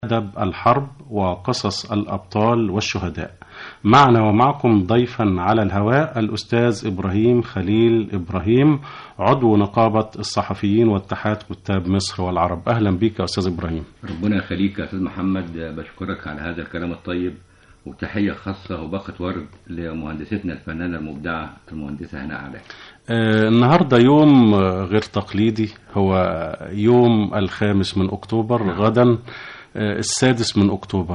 أدب الحرب وقصص الأبطال والشهداء معنا ومعكم ضيفا على الهواء الأستاذ إبراهيم خليل إبراهيم عضو نقابة الصحفيين واتحاد كتاب مصر والعرب أهلا بك يا أستاذ إبراهيم ربنا يخليك يا أستاذ محمد بشكرك على هذا الكلام الطيب وتحية خاصة وباقة ورد لمهندستنا الفنانة المبدعة المهندسة هناء علاء آه النهاردة يوم آه، غير تقليدي هو يوم الخامس من أكتوبر غدا آه، السادس من أكتوبر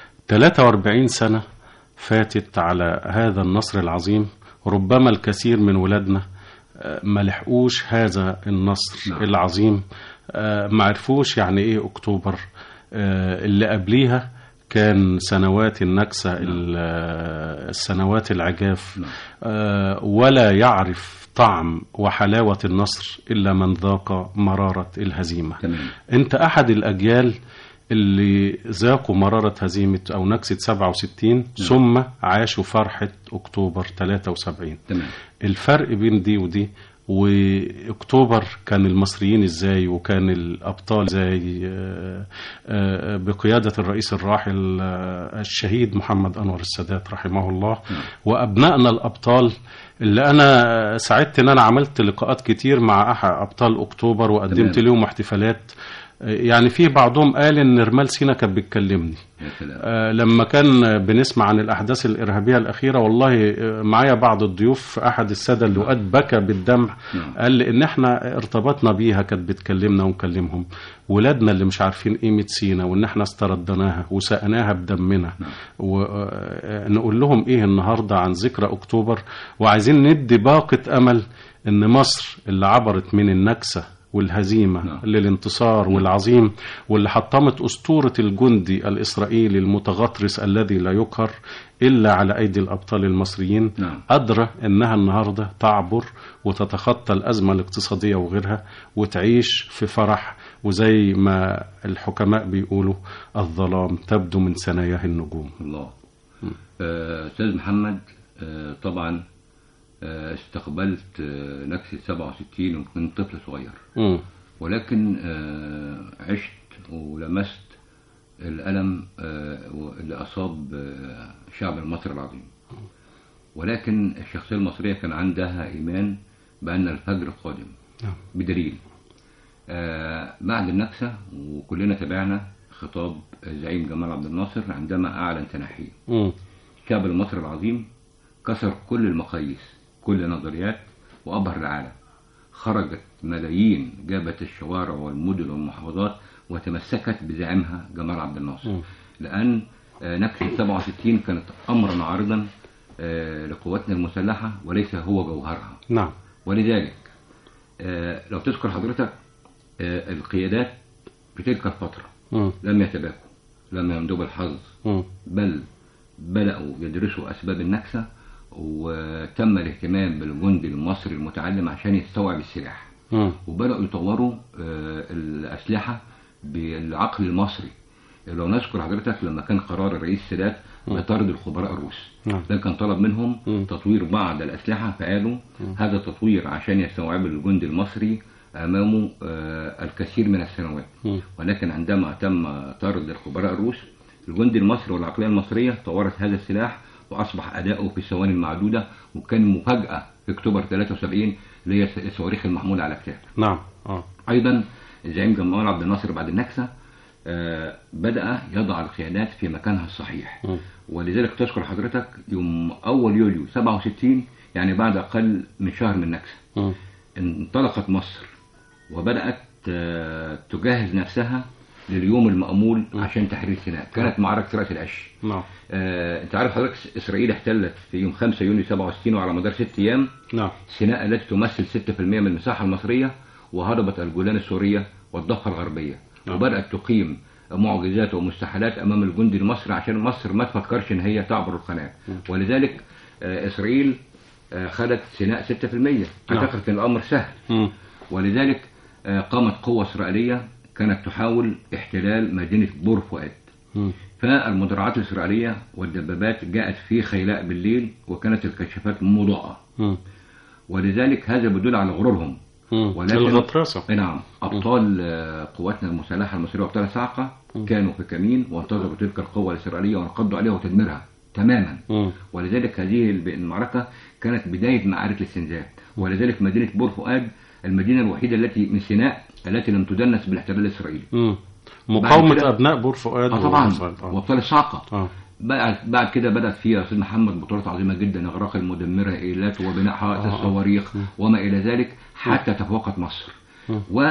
43 سنة فاتت على هذا النصر العظيم ربما الكثير من ولادنا آه، ما لحقوش هذا النصر نعم. العظيم آه، ما عرفوش يعني ايه اكتوبر آه، اللي قبليها كان سنوات النكسة ال- آه، السنوات العجاف نعم. آه، ولا يعرف طعم وحلاوة النصر إلا من ذاق مرارة الهزيمة تمام انت احد الاجيال اللي ذاقوا مرارة هزيمة او نكسة 67 ثم عاشوا فرحة اكتوبر 73 تمام الفرق بين دي ودي واكتوبر كان المصريين ازاي وكان الابطال ازاي آه، آه، بقياده الرئيس الراحل آه، الشهيد محمد انور السادات رحمه الله وابنائنا الابطال اللي انا سعدت ان انا عملت لقاءات كتير مع احد ابطال اكتوبر وقدمت تمام. لهم احتفالات آه، يعني في بعضهم قال ان رمال سينا كانت بتكلمني يا سلام آه، لما كان بنسمع عن الأحداث الإرهابية الأخيرة والله آه، معايا بعض الضيوف أحد السادة اللواءات بكى بالدمع نعم. قال لي إن إحنا ارتبطنا بيها كانت بتكلمنا ونكلمهم ولادنا اللي مش عارفين قيمة سينا وإن إحنا استردناها وسقناها بدمنا ونقول لهم إيه النهاردة عن ذكرى أكتوبر وعايزين ندي باقة أمل إن مصر اللي عبرت من النكسة والهزيمة نعم. للانتصار والعظيم واللي حطمت أسطورة الجندي الإسرائيلي المتغطرس الذي لا يقهر إلا على أيدي الأبطال المصريين نعم. قادرة إنها النهاردة تعبر وتتخطى الأزمة الاقتصادية وغيرها وتعيش في فرح وزي ما الحكماء بيقولوا الظلام تبدو من ثناياه النجوم الله آه، أستاذ محمد آه، طبعا آه، استقبلت آه، نكسة 67 وكنت طفل صغير مم. ولكن آه، عشت ولمست الألم آه، اللي أصاب آه، شعب مصر العظيم ولكن الشخصية المصرية كان عندها إيمان بأن الفجر قادم نعم. بدليل آه، بعد النكسة وكلنا تابعنا خطاب الزعيم جمال عبد الناصر عندما أعلن تنحيه مم. الشعب المصري العظيم كسر كل المقاييس كل النظريات وأبهر العالم خرجت ملايين جابت الشوارع والمدن والمحافظات وتمسكت بزعيمها جمال عبد الناصر مم. لأن آه، نكسة 67 كانت أمرا عارضا آه، لقواتنا المسلحة وليس هو جوهرها نعم ولذلك آه، لو تذكر حضرتك آه، القيادات في تلك الفترة مم. لم يتباكوا لم يندب الحظ مم. بل بدأوا يدرسوا أسباب النكسة وتم الاهتمام بالجندي المصري المتعلم عشان يستوعب السلاح مم. وبدأوا يطوروا آه، الأسلحة بالعقل المصري لو نذكر حضرتك لما كان قرار الرئيس السادات بطرد الخبراء الروس نعم. ده كان طلب منهم مم. تطوير بعض الأسلحة فقالوا هذا التطوير عشان يستوعب الجندي المصري أمامه آه، الكثير من السنوات مم. ولكن عندما تم طرد الخبراء الروس الجندي المصري والعقلية المصرية طورت هذا السلاح وأصبح أداؤه في ثواني معدودة وكان مفاجأة في أكتوبر 73 اللي هي الصواريخ المحمولة على كتاف نعم آه. أيضا الزعيم جمال عبد الناصر بعد النكسة آه، بدأ يضع القيادات في مكانها الصحيح مم. ولذلك تذكر حضرتك يوم أول يوليو 67 يعني بعد أقل من شهر من النكسة مم. انطلقت مصر وبدأت آه، تجهز نفسها لليوم المأمول عشان تحرير سيناء كانت معركة رأس العش نعم آه، انت عارف حضرتك اسرائيل احتلت في يوم 5 يونيو 67 وعلى مدار ست ايام نعم سيناء التي تمثل 6% من المساحة المصرية وهضبت الجولان السورية والضفة الغربية نعم. وبدأت تقيم معجزات ومستحيلات أمام الجندي المصري عشان مصر ما تفكرش إن هي تعبر القناة ولذلك آه، إسرائيل آه، خدت سيناء 6% نعم. اعتقدت إن الأمر سهل مم. ولذلك آه، قامت قوة إسرائيلية كانت تحاول احتلال مدينة بور فؤاد مم. فالمدرعات الإسرائيلية والدبابات جاءت في خيلاء بالليل وكانت الكشافات مضاءة مم. ولذلك هذا بيدل على غرورهم مم. ولكن الغطرسة أي نعم ابطال آه، قواتنا المسلحه المصريه وابطال الصاعقه كانوا في كمين وانتظروا تلك القوه الاسرائيليه وانقضوا عليها وتدميرها تماما مم. ولذلك هذه الب- المعركه كانت بدايه معارك الاستنزاف ولذلك مدينه بور فؤاد المدينه الوحيده التي من سيناء التي لم تدنس بالاحتلال الاسرائيلي مم. مقاومة كده- أبناء بور فؤاد اه طبعا وفؤاد. آه. وابطال الصاعقه آه. بعد بعد كده بدات فيها استاذ محمد بطولات عظيمه جدا اغراق المدمره ايلات وبناء حائط آه. الصواريخ وما الى ذلك حتى تفوقت مصر و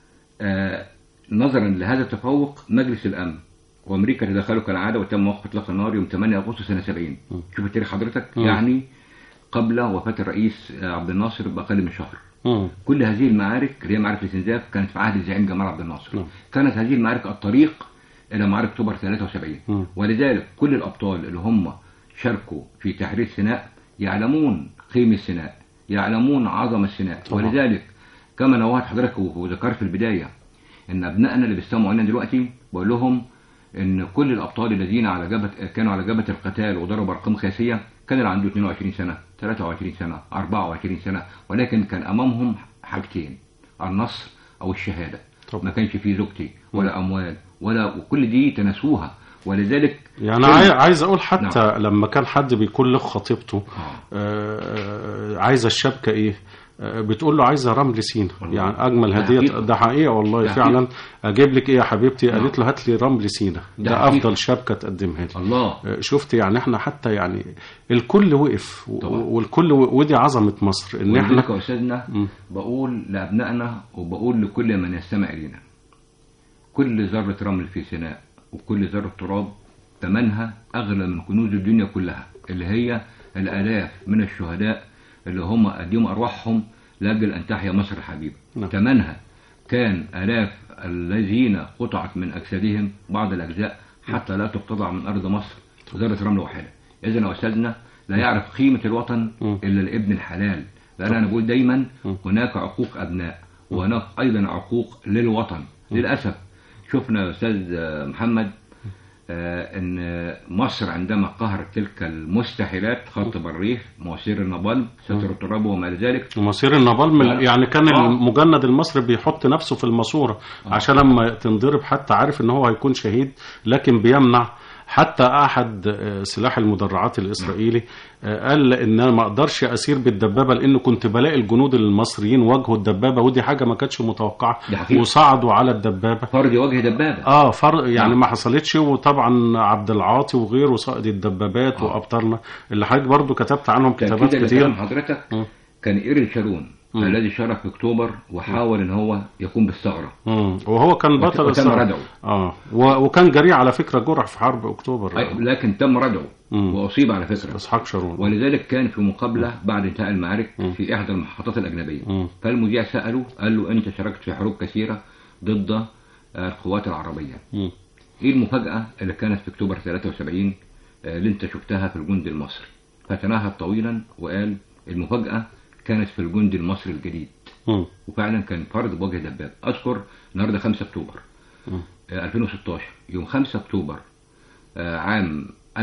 آه، نظرا لهذا التفوق مجلس الامن وامريكا تدخلوا كالعاده وتم وقف اطلاق النار يوم 8 اغسطس سنه 70 شوف التاريخ حضرتك مم. يعني قبل وفاه الرئيس آه، عبد الناصر باقل من شهر مم. كل هذه المعارك اللي هي معارك الاستنزاف كانت في عهد الزعيم جمال عبد الناصر نعم. كانت هذه المعارك الطريق الى معارك اكتوبر 73 مم. ولذلك كل الابطال اللي هم شاركوا في تحرير سيناء يعلمون قيمه سيناء يعلمون عظمه سيناء طبعا. ولذلك كما نوهت حضرتك وذكرت في البدايه ان ابنائنا اللي بيستمعوا لنا دلوقتي بقول لهم ان كل الابطال الذين على جبهه كانوا على جبهه القتال وضربوا ارقام قياسيه كان اللي عنده 22 سنه 23 سنه 24 سنه ولكن كان امامهم حاجتين النصر او الشهاده طبعا. ما كانش فيه زوجتي ولا اموال ولا وكل دي تناسوها ولذلك يعني كل- عاي- عايز اقول حتى لما كان حد بيكون له خطيبته آه. آه، عايزه الشبكه ايه آه، بتقول له عايزه رمل سينا والله. يعني اجمل ده هديه حقيقة. ده حقيقه والله ده فعلا اجيب لك ايه يا حبيبتي نعم. قالت له هات لي رمل سينا ده ده حقيقة. افضل شبكه تقدمها لي الله آه، شفت يعني احنا حتى يعني الكل وقف و- طبعا. والكل و- ودي عظمه مصر ان ولذلك احنا يا استاذنا مم. بقول لابنائنا وبقول لكل من يستمع الينا كل ذره رمل في سيناء وكل ذره تراب ثمنها اغلى من كنوز الدنيا كلها اللي هي الالاف من الشهداء اللي هم قدموا ارواحهم لاجل ان تحيا مصر الحبيبه نعم. ثمنها كان الاف الذين قطعت من اجسادهم بعض الاجزاء حتى لا تقتطع من ارض مصر ذره رمل واحده اذا يا استاذنا لا يعرف قيمه الوطن مم. الا الابن الحلال لان انا بقول دايما مم. هناك عقوق ابناء وهناك ايضا عقوق للوطن للاسف شفنا يا استاذ آه، محمد آه، ان مصر عندما قهرت تلك المستحيلات خط بريف مواسير النابالم ستر التراب وما الى ذلك مصير النابالم لا. يعني كان آه. المجند المصري بيحط نفسه في الماسوره عشان لما تنضرب حتى عارف ان هو هيكون شهيد لكن بيمنع حتى احد آه، سلاح المدرعات الاسرائيلي آه، قال ان انا ما اقدرش اسير بالدبابه لان كنت بلاقي الجنود المصريين واجهوا الدبابه ودي حاجه ما كانتش متوقعه دي حقيقة. وصعدوا على الدبابه فرض وجه دبابه اه فرق يعني نعم. ما حصلتش وطبعا عبد العاطي وغيره صائد الدبابات آه. وابطالنا اللي حضرتك برضو كتبت عنهم كتابات تأكيدا كتير لكلام حضرتك مم. كان إيرل شارون مم. الذي شارك في اكتوبر وحاول ان هو يقوم بالثغره مم. وهو كان بطل وتم الثورة. ردعه. اه و... وكان جريء على فكره جرح في حرب اكتوبر أي- لكن تم ردعه مم. واصيب على فكره اسحاق شارون ولذلك كان في مقابله بعد انتهاء المعارك في احدى المحطات الاجنبيه مم. فالمذيع ساله قال له انت شاركت في حروب كثيره ضد آه، القوات العربيه مم. ايه المفاجاه اللي كانت في اكتوبر 73 آه، اللي انت شفتها في الجند المصري فتناهى طويلا وقال المفاجاه كانت في الجند المصري الجديد مم. وفعلا كان فرض بوجه دباب اذكر النهارده 5 اكتوبر مم. آه، 2016 يوم 5 اكتوبر آه، عام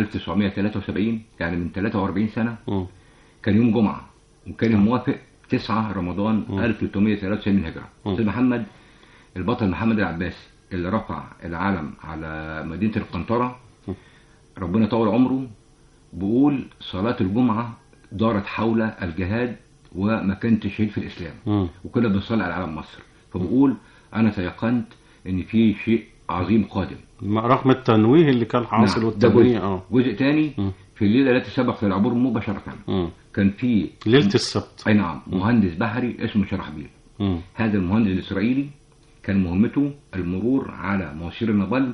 1973 يعني من 43 سنه مم. كان يوم جمعه وكان موافق 9 رمضان 1393 هجره مم. استاذ محمد البطل محمد العباسي اللي رفع العلم على مدينه القنطره ربنا يطول عمره بيقول صلاه الجمعه دارت حول الجهاد ومكانه الشهيد في الاسلام مم. وكنا بنصلي على علم مصر فبقول انا تيقنت ان في شيء عظيم قادم رغم التنويه اللي كان حاصل نعم، ده والتنويه جزء اه جزء تاني مم. في الليله التي سبقت العبور مباشره مم. كان في ليله السبت اي نعم مهندس بحري اسمه شرحبيل مم. هذا المهندس الاسرائيلي كان مهمته المرور على مواسير النابالم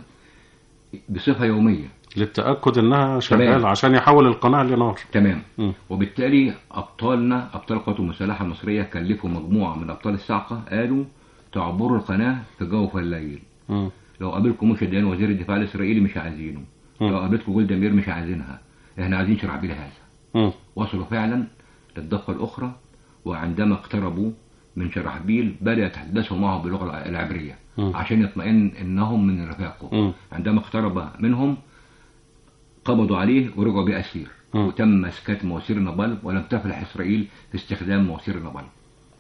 بصفه يوميه للتاكد انها شغاله عشان يحول القناه لنار تمام مم. وبالتالي ابطالنا ابطال القوات المسلحه المصريه كلفوا مجموعه من ابطال الصاعقه قالوا تعبروا القناه في جوف الليل مم. لو قابلكم موشا ديان وزير الدفاع الاسرائيلي مش عايزينه مم. لو قابلتكم جولدا مير مش عايزينها احنا عايزين شرحبيل هذا مم. وصلوا فعلا للضفه الاخرى وعندما اقتربوا من شرحبيل بدا يتحدثوا معه باللغه الع- العبريه مم. عشان يطمئن انهم من رفاقه مم. عندما اقترب منهم قبضوا عليه ورجعوا بيه اسير مم. وتم اسكات مواسير النابالم ولم تفلح اسرائيل في استخدام مواسير النابالم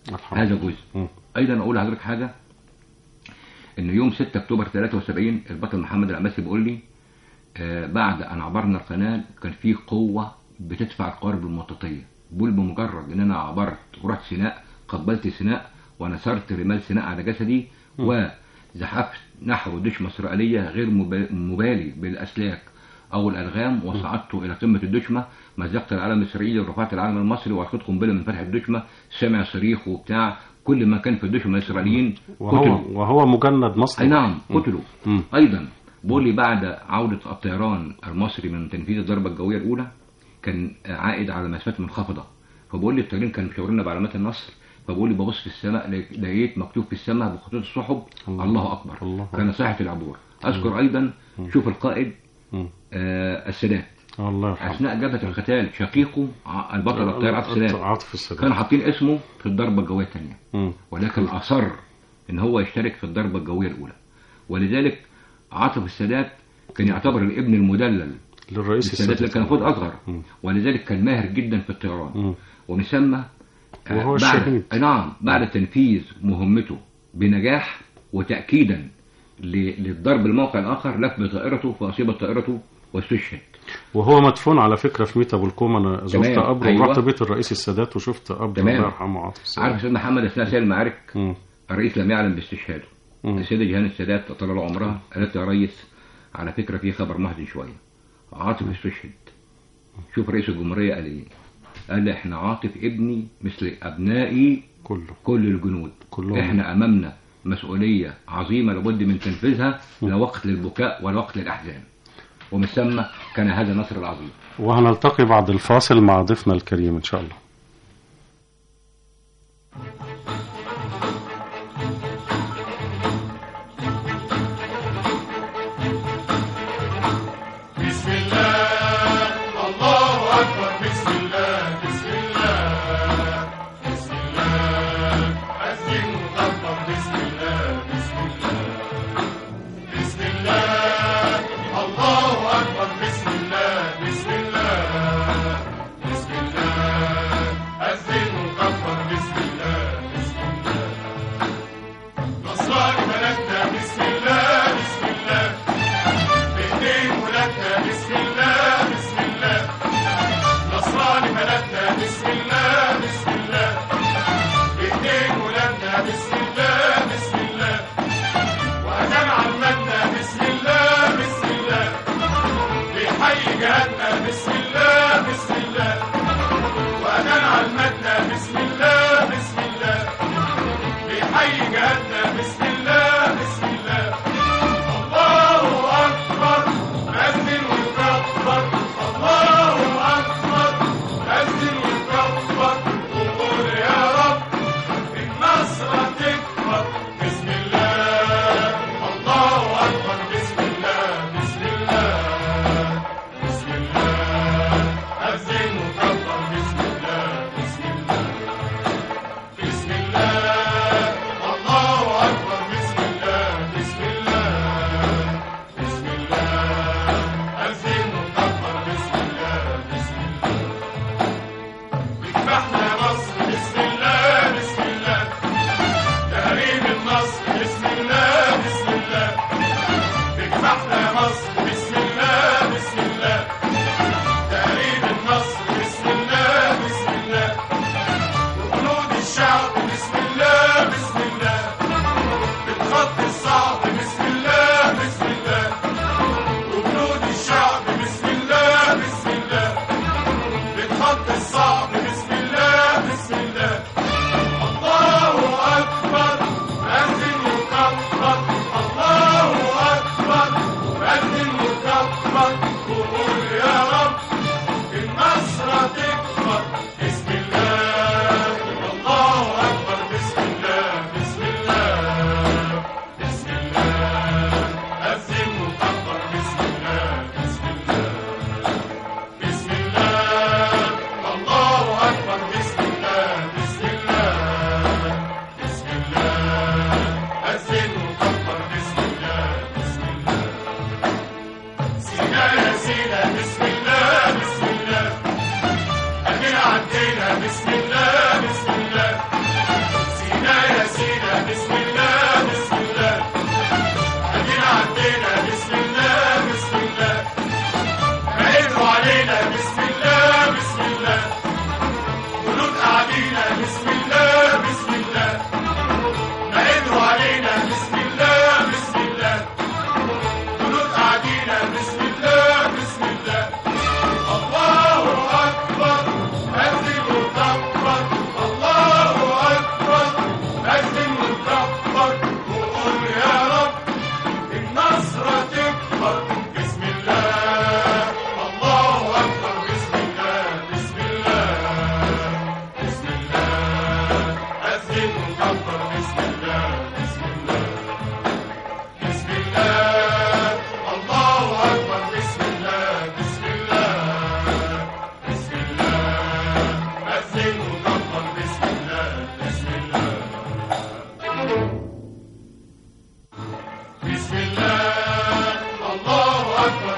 الحمد هذا لله. جزء مم. ايضا اقول لحضرتك حاجه ان يوم 6 اكتوبر 73 البطل محمد العباسي بيقول لي آه بعد ان عبرنا القناه كان في قوه بتدفع القوارب المطاطيه بقول بمجرد ان انا عبرت ورحت سيناء قبلت سيناء ونثرت رمال سيناء على جسدي وزحفت نحو دشمة إسرائيلية غير مبا- مبالي بالأسلاك أو الألغام وصعدت إلى قمة الدشمة مزقت العلم الإسرائيلي ورفعت العلم المصري وألقيت قنبلة من فتح الدشمة سمع صريخ وبتاع كل ما كان في الدشمة الإسرائيليين وهو قتلوا وهو مجند مصري أي نعم قتلوا مم. أيضا بقول لي بعد عودة الطيران المصري من تنفيذ الضربة الجوية الأولى كان عائد على مسافات منخفضة فبقول لي الطيارين كانوا مشاورينا بعلامات النصر فبقول لي ببص في السماء لقيت- لقيت مكتوب في السماء بخطوط السحب الله. الله أكبر الله كان صيحة العبور أذكر أيضا شوف القائد مم. آه السادات الله يرحمه أثناء جبهة القتال شقيقه ع- البطل الطيار عبد السلام عاطف السادات كانوا حاطين اسمه في الضربة الجوية الثانية مم. ولكن أصر إن هو يشترك في الضربة الجوية الأولى ولذلك عاطف السادات كان يعتبر الابن المدلل للرئيس السادات اللي كان المفروض أصغر مم. ولذلك كان ماهر جدا في الطيران مم. ومن ثم آه، وهو بعد الشهيد. آه، نعم بعد تنفيذ مهمته بنجاح وتأكيدا ل- للضرب الموقع الآخر لف بطائرته فأصيبت طائرته واستشهد وهو مدفون على فكره في ميتا بالكوم انا زرت تمام. قبره أيوة. ورحت بيت الرئيس السادات وشفت قبر تمام. الله يرحمه عاطف السادات عارف سيدنا محمد أثناء سير المعارك مم. الرئيس لم يعلم باستشهاده مم. السيدة جيهان السادات طال الله عمرها قالت له يا ريس على فكرة في خبر محزن شوية عاطف استشهد شوف رئيس الجمهورية قال ايه قال احنا عاطف ابني مثل ابنائي كله كل الجنود كلهم. احنا امامنا مسؤولية عظيمة لابد من تنفيذها لا وقت للبكاء ولا وقت للاحزان ومن ثم كان هذا النصر العظيم وهنلتقي بعد الفاصل مع ضيفنا الكريم ان شاء الله بسم الله الله أكبر بسم الله بسم الله بسم الله أذن وكبر بسم الله بسم الله بسم الله الله أكبر بسم الله بسم الله بسم الله أذن وكبر بسم الله بسم الله نصراني بلدنا بسم الله بسم الله بإيدين ولادنا بسم الله بسم الله نصراني بلدنا بسم الله بسم الله بإيدين ولادنا بسم الله بسم الله وأذان عمتنا بسم الله بسم الله بيحيي جهادنا بسم الله بسم الله وأذان عمتنا بسم الله بسم الله بيحيي جهادنا بسم الله بسم الله الله أكبر أذن وكبر الله أكبر أذن وكبر وقول يا رب النصر تكبر بسم الله الله أكبر بسم الله بسم الله بسم الله أذن وكبر بسم الله بسم الله بسم الله الله أكبر بسم الله بسم الله بسم الله أذن وكبر بسم الله بسم الله بذبحنا يا مصر بسم الله بسم الله تهريب النصر بسم الله بسم الله بذبحنا يا مصر بسم الله بسم الله تهريب النصر بسم الله بسم الله وجنود الشعب بسم الله بسم الله بالخط الصعب بسم الله بسم الله وجنود الشعب بسم الله بسم الله بالخط الصعب بسم الله بسم الله الله أكبر أذن وكبر الله أكبر أذن وكبر وقول يا رب النصر تكبر بسم الله الله أكبر بسم الله بسم الله بسم الله أذن وكبر بسم الله بسم الله بسم الله الله أكبر بسم الله بسم الله بسم الله أذن وكبر بسم الله بسم الله سينا يا سينا بسم الله بسم الله أدينا عدينا بسم الله بسم الله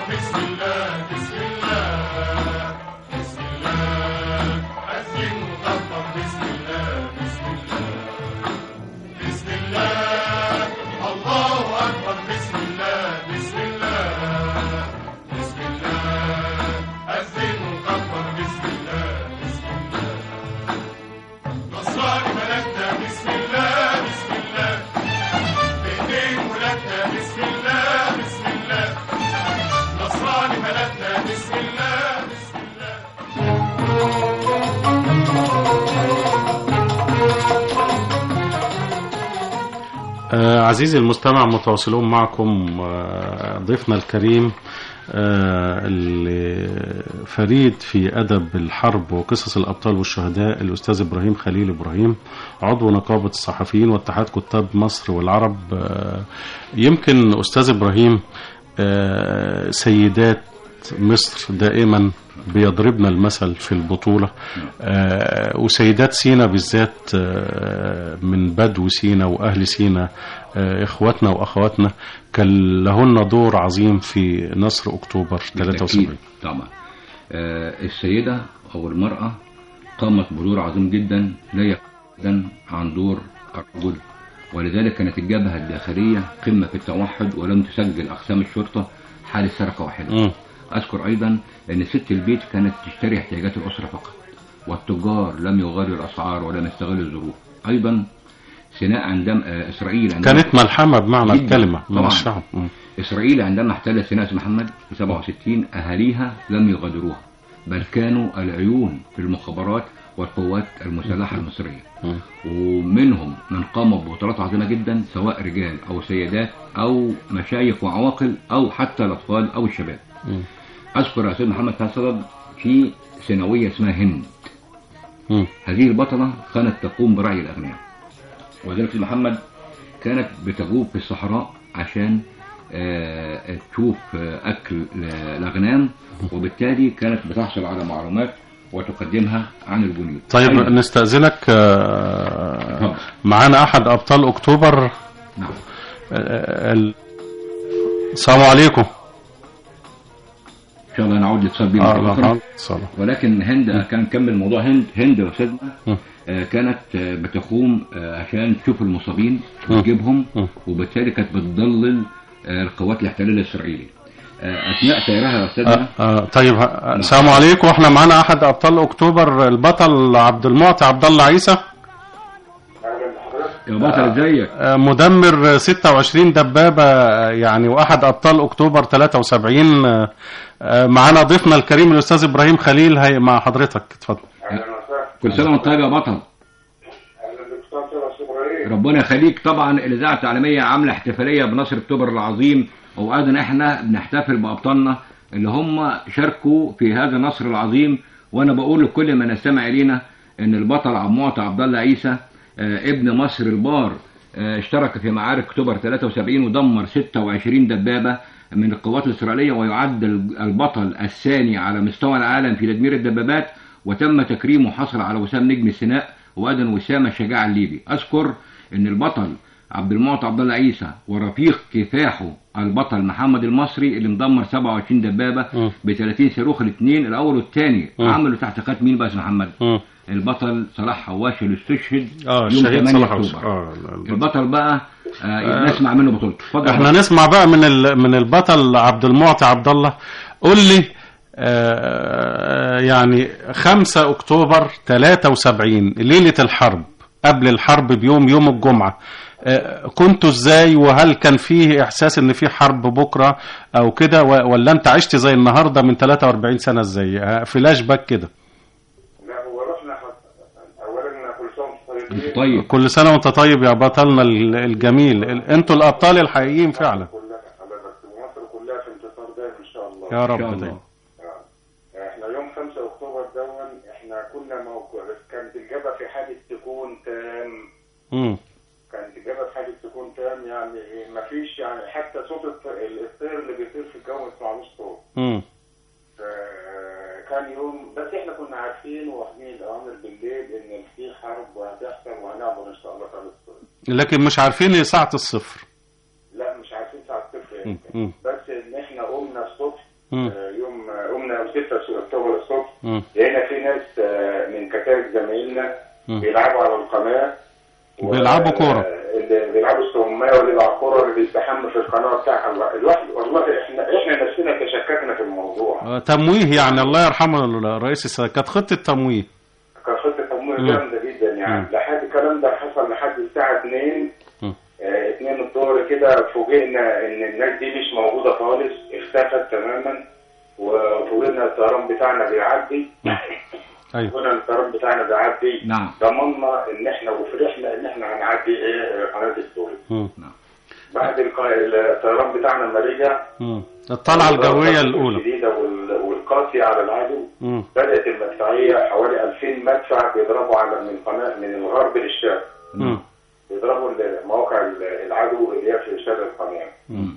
بسم الله بسم الله بسم الله أذن وكبر بسم الله بسم الله بسم الله الله أكبر بسم الله بسم الله بسم الله أذن وكبر بسم الله بسم الله نصراني ملكنا بسم الله بسم الله بإيدين ولادنا بسم الله بسم الله نصراني ملكنا بسم الله بسم الله آه، عزيزي المستمع متواصلون معكم آه، ضيفنا الكريم آه، اللي فريد في أدب الحرب وقصص الأبطال والشهداء الأستاذ إبراهيم خليل إبراهيم عضو نقابة الصحفيين واتحاد كتاب مصر والعرب آه، يمكن أستاذ إبراهيم آه، سيدات مصر دائما بيضربنا المثل في البطولة آه، وسيدات سينا بالذات آه، من بدو سينا وأهل سينا آه، إخواتنا وأخواتنا كان لهن دور عظيم في نصر أكتوبر 73 بالتأكيد طبعا آه، السيدة أو المرأة قامت بدور عظيم جدا لا يقل عن دور الرجل ولذلك كانت الجبهة الداخلية قمة في التوحد ولم تسجل أقسام الشرطة حال سرقة واحدة مم. أذكر أيضا أن ست البيت كانت تشتري احتياجات الأسرة فقط والتجار لم يغالوا الأسعار ولم يستغلوا الظروف أيضا سيناء عندما آه، إسرائيل عندما كانت ملحمة بمعنى جداً. الكلمة من طبعاً. الشعب مم. إسرائيل عندما احتلت سيناء سيد محمد في 67 أهاليها لم يغادروها بل كانوا العيون في المخابرات والقوات المسلحة المصرية مم. ومنهم من قام ببطولات عظيمة جدا سواء رجال أو سيدات أو مشايخ وعواقل أو حتى الأطفال أو الشباب مم. أذكر يا سيد محمد فهد صدد في ثانوية اسمها هند مم. هذه البطلة كانت تقوم برعي الأغنياء وذلك سيد محمد كانت بتجوب في الصحراء عشان آه، تشوف آه، أكل ل- الأغنام وبالتالي كانت بتحصل على معلومات وتقدمها عن الجنود طيب أيضاً- نستأذنك آه، اتفضل. معانا أحد أبطال أكتوبر نعم آه، ال- السلام عليكم إن شاء الله نعود لاتصال بيه آه، مرة لا أخرى. حول صلاة. ولكن هند كان نكمل موضوع هند هند يا استاذنا مم. آه، كانت آه، بتقوم آه، عشان تشوف المصابين مم. وتجيبهم مم. وبالتالي كانت بتضلل آه، القوات الاحتلال الاسرائيلي آه، اثناء سيرها يا استاذنا آه، آه، طيب ه- السلام عليكم احنا معانا احد ابطال اكتوبر البطل عبد المعطي عبد الله عيسى يا بطل ازيك آه، مدمر 26 دبابة آه، يعني واحد ابطال اكتوبر 73 آه، آه، معانا ضيفنا الكريم الاستاذ ابراهيم خليل هي مع حضرتك اتفضل اهلا وسهلا كل سنه وانت طيب يا بطل اهلا دكتور سيدي ابراهيم ربنا يخليك طبعا الاذاعه العالميه عامله احتفاليه بنصر اكتوبر العظيم وايضا احنا بنحتفل بابطالنا اللي هم شاركوا في هذا النصر العظيم وانا بقول لكل من يستمع الينا ان البطل عبد المعطي عبد الله عيسى آه، ابن مصر البار آه، اشترك في معارك اكتوبر 73 ودمر 26 دبابه من القوات الاسرائيليه ويعد البطل الثاني على مستوى العالم في تدمير الدبابات وتم تكريمه حصل على وسام نجم السيناء وايضا وسام الشجاع الليبي اذكر ان البطل عبد المعطي عبد الله عيسى ورفيق كفاحه البطل محمد المصري اللي مدمر 27 دبابه مم. ب 30 صاروخ الاثنين الاول والثاني مم. عملوا تحت خط مين بقى يا أستاذ محمد مم. البطل صلاح حواش اللي استشهد اه يوم الشهيد 8 صلاح أكتوبر. حسين. اه البطل. البطل بقى آه نسمع منه بطولته اتفضل احنا نسمع بقى من ال- من البطل عبد المعطي عبد الله قول لي آه، يعني 5 اكتوبر 73 ليله الحرب قبل الحرب بيوم يوم الجمعه آه، كنتوا ازاي وهل كان فيه احساس ان في حرب بكره او كده و- ولا انت عشت زي النهارده من 43 سنه ازاي آه، فلاش باك كده لا هو رحنا حت- اولا كل سنه وانتم طيبين طيب كل سنه وانت طيب يا بطلنا ال- الجميل ال- انتوا الابطال الحقيقيين فعلا كلها حضرتك ومصر كلها في انتصار دايم ان شاء الله يا ان شاء رب الله دايما آه. احنا يوم 5 اكتوبر دون احنا كنا موقع كانت الجبهه في حاله سكون تام مم. كانت الجبهه في حاله سكون تام يعني ما فيش يعني حتى صوت الط- الطير اللي بيطير في الجو ما تسمعلوش صوت مم. آه، كان يوم بس احنا كنا عارفين واخدين الاوامر بالليل ان في حرب وهتحصل وهنعبر ان شاء الله فلسطين لكن مش عارفين ساعه الصفر لا مش عارفين ساعه صفر مم. امتى مم. بس ان احنا قمنا الصبح مم. آه، يوم آه، قمنا يوم 6 اكتوبر الصبح مم. لقينا في ناس آه، من كتائب زمايلنا مم. بيلعبوا على القناه و- بيلعبوا كورة. آه، اللي بيلعبوا استغمايه واللي بيلعب كوره واللي بيستحمى في القناه بتاعها الوا- الواحد والله احنا احنا نفسنا تشككنا في الموضوع آه، تمويه يعني الله يرحمه الرئيس السادات كانت خطة تمويه كان خطه تمويل مم. جامده جدا يعني مم. لحد الكلام ده حصل لحد الساعه 2 مم. آه، 2 الظهر كده فوجئنا ان الناس دي مش موجوده خالص اختفت تماما وفوجئنا الطيران بتاعنا بيعدي ايوه فوجئنا الطيران بتاعنا بيعدي نعم. ضمننا ان احنا وفرحنا ان احنا هنعدي ايه قناه السويس مم. بعد الق- الطيران بتاعنا لما رجع مم. الطلعة الجوية الأولى الشديده وال- والقاسيه على العدو مم. بدات المدفعيه حوالي 2000 مدفع بيضربوا على من قناه من الغرب للشرق مم. بيضربوا مواقع العدو اللي هي في شرق القناه مم.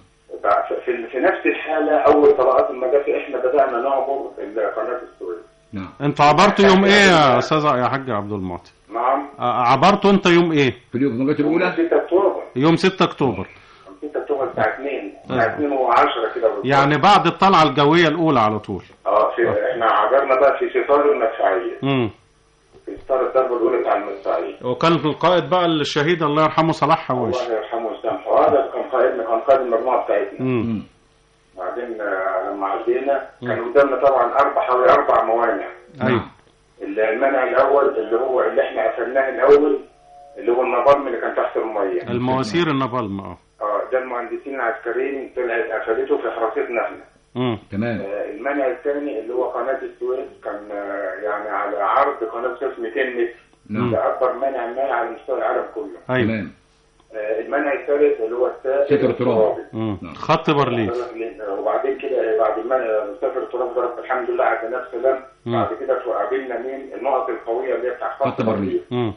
في في نفس الحاله اول طلقات المدافع احنا بدانا نعبر قناه السويس نعم انتوا عبرتوا يوم ايه يا استاذ يا حاج عبد المعطي نعم آه، عبرتوا انت يوم ايه في اليوم الجمهورية الأولى 6 اكتوبر يوم 6 اكتوبر 6 اكتوبر الساعه 2 الساعه آه. 2 و10 كده بالظبط. يعني بعد الطلعة الجوية الأولى على طول اه في احنا عبرنا بقى في ستار المدفعيه مم. في ستار الضربه الاولى بتاع المدفعيه وكان القائد بقى الشهيد الله يرحمه صلاح حواش الله يرحمه ويسامحه هذا كان قائدنا كان قائد المجموعه بتاعتنا مم. مم. بعدين آه، لما عدينا كان قدامنا طبعا اربع حوالي اربع موانع ايوه المنع الاول اللي هو اللي احنا قفلناه الاول اللي هو النظام اللي كان تحت الميه المواسير النابالم اه اه ده المهندسين العسكريين طلعت قفلته في حراستنا احنا مم. تمام آه، المنع الثاني اللي هو قناه السويس كان آه، يعني على عرض قناه السويس 200 متر نعم ده اكبر منع ماء على مستوى العالم كله ايوه تمام آه، المنع الثالث اللي هو السافر ستر التراب. مم. نعم. خط بارليف وبعدين كده بعد ما مسافر التراب ضرب الحمد لله عدناه بسلام مم. بعد كده قابلنا مين النقط القويه اللي هي بتاع خط خط بارليف. بارليف مم.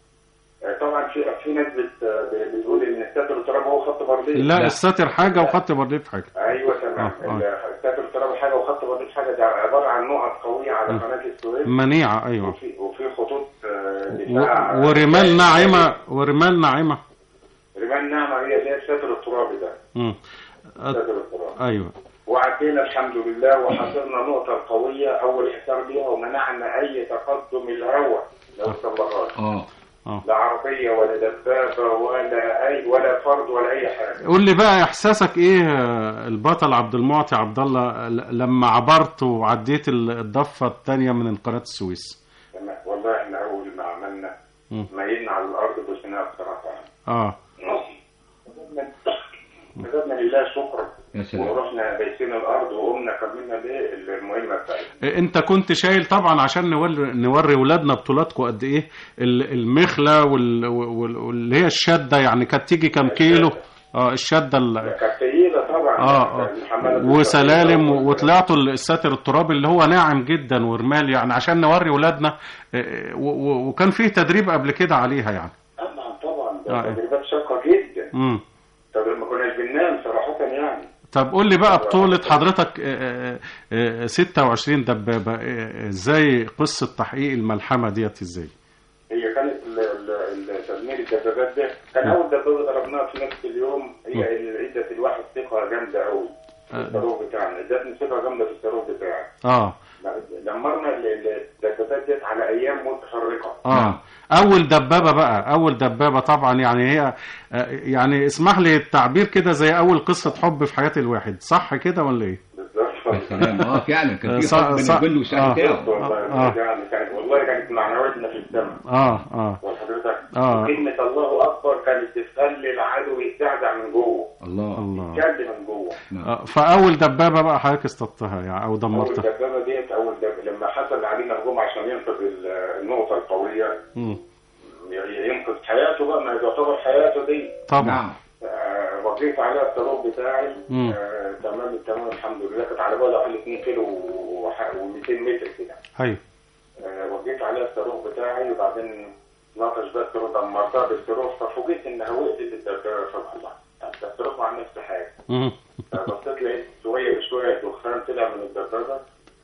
آه، طبعا في في ناس بت بتقول ان الساتر التراب هو خط بارليف لا لا. الساتر حاجة وخط بارليف حاجة ايوه تمام آه، آه. ال- الساتر التراب حاجه وخط بارليف حاجه ده عباره عن نقط قويه على مم. قناه السويس منيعة ايوه وفي وفي خطوط آه، و- دفاع ورمال ناعمة ورمال ناعمة رمال ناعمه هي اللي هي الساتر الترابي ده مم. أ- الساتر الترابي ايوه وعدينا الحمد لله وحصلنا نقطة قوية أول حساب ليها ومنعنا أي تقدم الهواء لو صلحات اه اه لا عربية ولا دبابة ولا أي ولا فرد ولا أي حاجة قول لي بقى احساسك ايه آه، البطل عبد المعطي عبد الله ل- لما عبرت وعديت ال- الضفة الثانية من قناة السويس تمام. والله إحنا أول ما عملنا مم. ميلنا على الأرض بوسناها بصراحة اه كتبنا لله شكرا يا سلام ورحنا بيتنا الأرض وقمنا كملنا بيه المهمة بتاعتنا إيه، انت كنت شايل طبعا عشان نوري نوري ولادنا بطولاتكم قد ايه ال- المخله وال- وال- واللي هي الشده يعني كانت تيجي كام كيلو اه الشده ال- كانت تقيلة طبعا اه اه وسلالم و- وطلعتوا الساتر الترابي اللي هو ناعم جدا ورمال يعني عشان نوري ولادنا إيه، و- و- وكان فيه تدريب قبل كده عليها يعني طبعا طبعا آه. ده تدريبات شاقة جدا امم طب ما كناش بننام صراحة يعني طب قول لي بقى بطولة حضرتك آه، آه، آه، 26 دبابة آه، ازاي قصة تحقيق الملحمة ديت ازاي؟ هي كانت ال- ال- ال- تدمير الدبابات ده كان اول دبابه ضربناها في نفس اليوم هي اللي ادت الواحد ثقه جامده قوي في آه. الصاروخ بتاعنا ادتني ثقه جامده في الصاروخ بتاعي اه دمرنا ال- ال- الدبابات ديت على ايام متفرقه اه اول دبابة بقى اول دبابة طبعا يعني هي آه، يعني اسمح لي التعبير كده زي اول قصة حب في حياة الواحد صح كده ولا ايه؟ يا سلام اه فعلا كان في صح- حب بين صح. الجند والشعب آه. بتاعه والله آه. يعني كانت والله كانت معنوياتنا في السماء اه اه وحضرتك آه. كلمه الله اكبر كانت تخلي العدو يتزعزع من جوه الله الله يتكلم من جوه آه فاول دبابة بقى حضرتك اصطدتها يعني او اول دمرتها دبابه ديت اول دبابه لما حصل علينا هجوم عشان ينقذ ال- النقطه القويه مم. ينقذ حياته بقى ما تعتبر حياته دي طبعا نعم آه، وقيت عليها الصاروخ بتاعي مم. آه، تمام التمام الحمد لله كانت على بعد حوالي 2 كيلو و200 متر كده ايوه آه، وقيت عليها الصاروخ بتاعي وبعدين ناقش بقى الصاروخ دمرتها بالصاروخ ففوجئت انها وقفت الدبابه سبحان الله ده الصاروخ ما عملش حاجه مم. بصيت لقيت شويه بشويه دخان طلع من الدبابه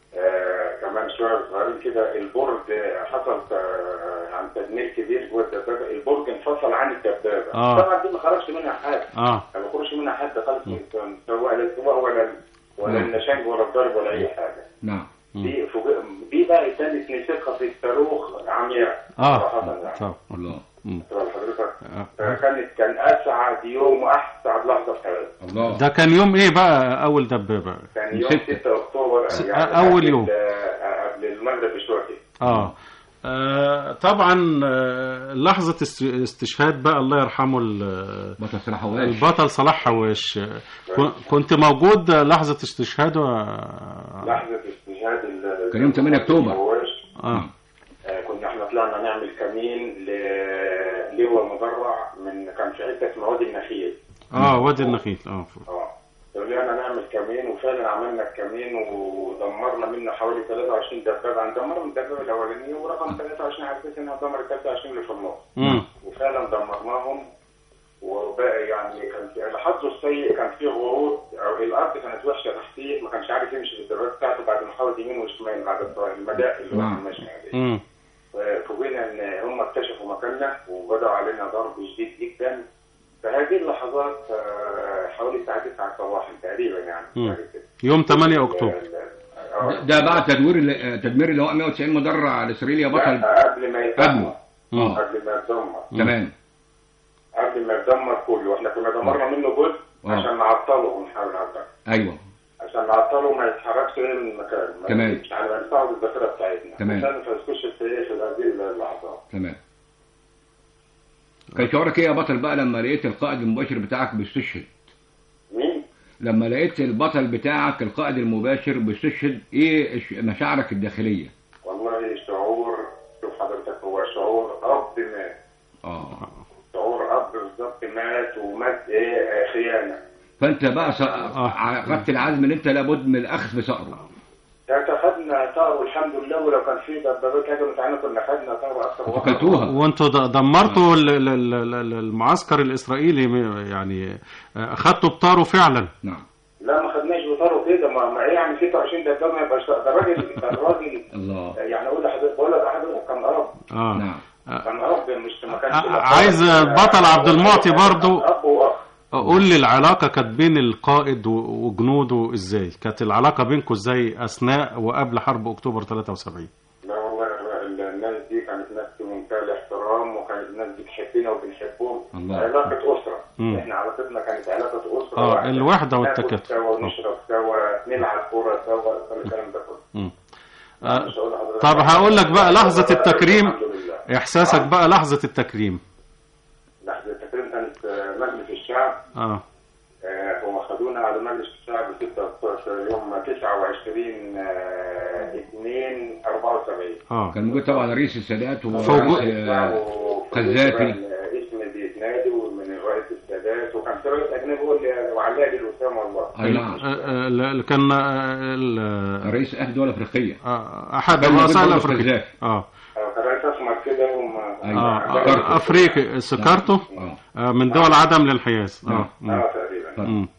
آه كمان شويه صغيرين كده البرج آه، حصل آه عن تدمير كبير جوه الدبابه البرج انفصل عن الدبابه آه. طبعا دي ما خرجش منها حد اه ما بيخرجش منها حد خالص من سواء لا السواق ولا ولا نعم. النشنج ولا الضرب ولا اي حاجه نعم دي فوق- دي بقى اداني ثقه في الصاروخ عمياء اه صراحة يعني. طبعا الله مم. طبعا حضرتك آه. كانت كان اسعد يوم واسعد لحظه في حياتي الله ده كان يوم ايه بقى اول دبابة كان يوم ستة. 6 اكتوبر س- يعني أول قبل- يوم. قبل المغرب بشويه كده. آه. آه طبعا آه، لحظة است- استشهاد بقى الله يرحمه ال- بطل سلاح هواش البطل صلاح حواش آه، كن- كنت موجود لحظة استشهاده آه، لحظه استشهاد ال- كان يوم 8 أكتوبر. الهواش. اه آه، كنا احنا طلعنا نعمل كمين ل- لواء مدرع من كان في حته اسمها وادي النخيل اه وادي النخيل اه اه طلعنا نعمل كمين وفعلا عملنا الكمين ودمرنا منه حوالي 23 دبابه عن دمرنا الدبابه الاولانيه ورقم 23 على اساس انها دمر 23 اللي في النص مم. وفعلا دمرناهم وبقى يعني كان في حظه السيء كان في غروض او الارض كانت وحشه تحتيه ما كانش عارف يمشي بالدبابات بتاعته بعد ما حاول يمين وشمال بعد المداء اللي هو نعم. كان ماشي عليه مم. فوجئنا ان هم اكتشفوا مكاننا وبداوا علينا ضرب شديد جدا فهذه اللحظات آه، حوالي الساعه 9 صباحا تقريبا يعني مم. حاجة كده. يوم 8 اكتوبر آه. ده بعد تدوير ال- تدمير اللواء 190 مدرع الاسرائيلي يا بطل لا، قبل ما يتدمر قبله اه قبل ما يتدمر تمام قبل ما يتدمر كله احنا كنا دمرنا منه جزء آه. عشان نعطله ونحاول نعطله ايوه عشان نعطله ما يتحركش من المكان ما تمام. يجيش على ما نستعرض الذاكره بتاعتنا تمام. عشان ما يفسكوش السيئة في هذه اللحظات تمام كان شعورك ايه يا بطل بقى لما لقيت القائد المباشر بتاعك بيستشهد مين؟ لما لقيت البطل بتاعك القائد المباشر بيستشهد ايه الش- مشاعرك الداخليه والله شعور شوف حضرتك هو شعور اب مات اه شعور اب بالظبط مات ومات ايه خيانه فانت بقى ص- عقدت العزم ان انت لابد من الاخذ بثأره يعني خدنا ثار والحمد لله ولو كان في دبابات هجمت علينا كنا خدنا ثار اكثر واحد. فكلتوها وانتوا د- دمرتوا ال- ال- ال- ال- المعسكر الاسرائيلي م- يعني آه، اخدتوا بطاره فعلا نعم لا ما خدناش بطاره كده ما, ما ايه يعني 26 دبابه ما يبقاش ده الراجل ده الراجل الله يعني اقول لحضرتك بقول لحضرتك كان ارب اه نعم كان ارب مش ما كانش ع- عايز البطل عبد المعطي برضو. اب واخ قول لي العلاقة كانت بين القائد و- وجنوده ازاي كانت العلاقة بينكم ازاي اثناء وقبل حرب اكتوبر 73 لا والله ال- الناس دي كانت ناس في منتهى الاحترام وكانت ناس بتحبنا وبنحبهم الله. علاقة أسرة مم. احنا علاقتنا كانت علاقة أسرة آه، واحدة. الوحدة ناكل والتكاتف. سوا آه. نشرب سوا نلعب كورة سوا كل الكلام ده كله مم. آه، مش هقول لحضرتك- طب هقول لك بقى لحظة التكريم الحمد لله. احساسك آه. بقى لحظة التكريم لحظة التكريم كانت آه، مجلس الشعب اه آه، هم خدونا على مجلس الشعب 6 يوم 29 آه، 2 74 اه كان موجود طبعا رئيس السادات فوق- ورئيس آه، قذافي. اسم بيتنادي ومن رئيس السادات وكان في رئيس اجنبي هو اللي وعلاء للوسام والله اي نعم آه، آه، ال- كان آه، ال- رئيس اهل الدول الافريقيه آه، احد كان موجود الرؤساء برضه الافريقيين قذافي. اه آه، كان رئيس اسمر كده وما أيوة. اه سكرته. آه، افريقي سكرته اه آه، من دول عدم للحياز اه نعم. مم. اه تقريبا مم.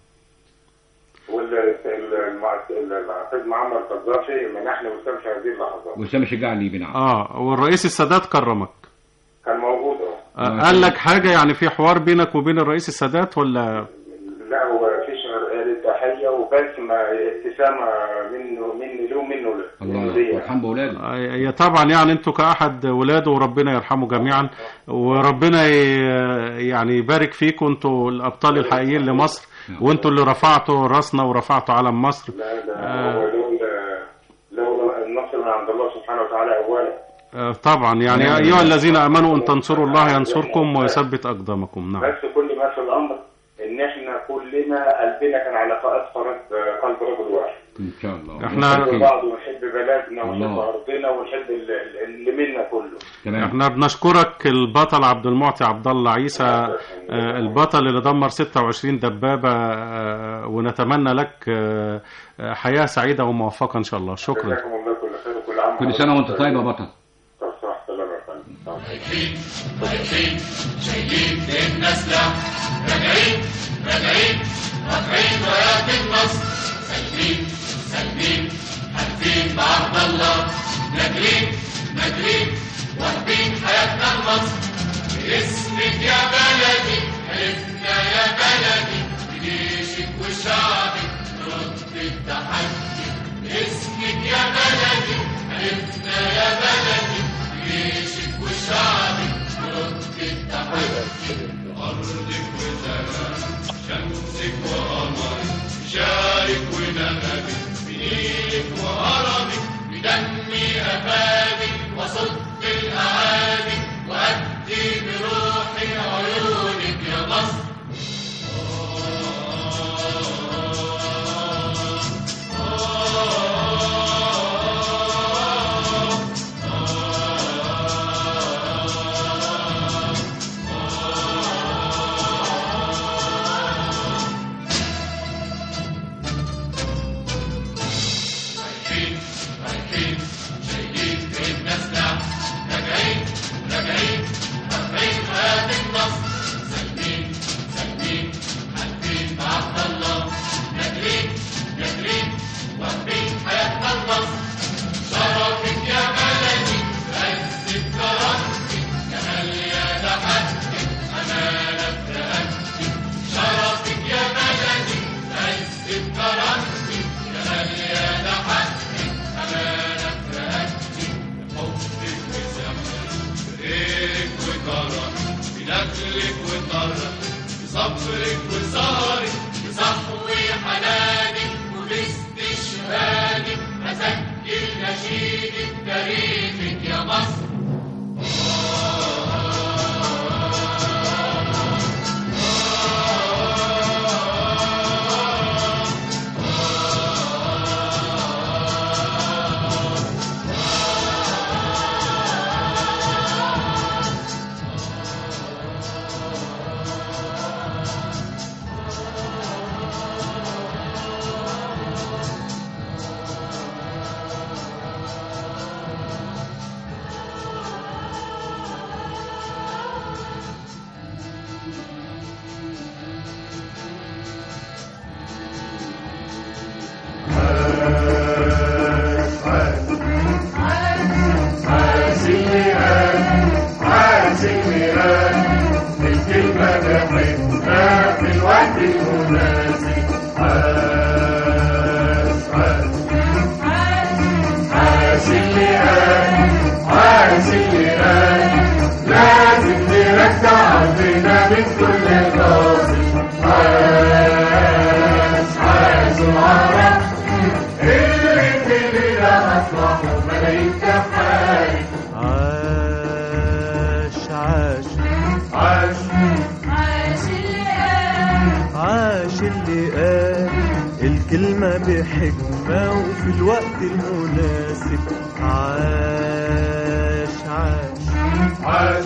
والعقيد معمر القذافي منحني وسام في هذه اللحظات وسام شجاع الليبي نعم اه والرئيس السادات كرمك كان موجود اه آه، قال لك حاجة يعني في حوار بينك وبين الرئيس السادات ولا لا هو فيش غير تحيه وبس ما ابتسامه منه مني له ومنه له الله دي. يرحم اولاده آه، هي طبعا يعني انتوا كأحد ولاده وربنا يرحمه جميعا وربنا ي- يعني يبارك فيكم انتوا الأبطال الحقيقيين لمصر وانتوا اللي رفعتوا راسنا ورفعتوا علم مصر لا لا آه. هو لولا لولا النصر من عند الله سبحانه وتعالى اولا آه، طبعا يعني يا أيها الذين آمنوا إن تنصروا الله ينصركم ويثبت أقدامكم نعم بس كل ما في الامر ان احنا كلنا قلبنا كان على اثقل قلب رجل واحد ان شاء الله إحنا- نحب بعض ونحب بلدنا ونحب الله. ارضنا ونحب ال- ال- اللي منا كله تمام احنا بنشكرك البطل عبد المعطي عبد الله عيسى آه، البطل اللي دمر 26 دبابة آه، ونتمنى لك آه، آه، حياة سعيدة وموفقة إن شاء الله شكرا جزاكم الله كل خير وكل عام كل سنه وانت طيب يا بطل صح سلام يا فندم رايحين رايحين شايلين ايدنا سلاح راجعين راجعين رافعين رايات النصر سالمين سالمين حالفين بعهد الله ناجرين ناجرين واخدين حياتنا لمصر باسمك يا بلدي حلفنا يا بلدي بجيشك وشعبك نرد الدعوة نيلك وهرمك بدمي أفادك وصد الأعادي وأدي بروحي عيونك يا مصر رايحين رايحين شايلين في النسلة راجعين راجعين راجعين هذه النصر سالمين سالمين حالفين بعهد الله نادرين نادرين واخدين حياتنا النصر شرفك يا بلدي عز كرامتك جمال يا لحدك أمانة رقبتك شرفك يا بلدي عز كرامتك جمال يا لحدك أمانة رقبتك حبك وسمرك بريك وكرم بنجلك وطرك بصبرك وسهرك بصحو حنانك وباستشهادك أسجل نشيدك تاريخك يا مصر عاش عاش عاش اللي قال الكلمة بحكمة وفي الوقت المناسب عاش عاش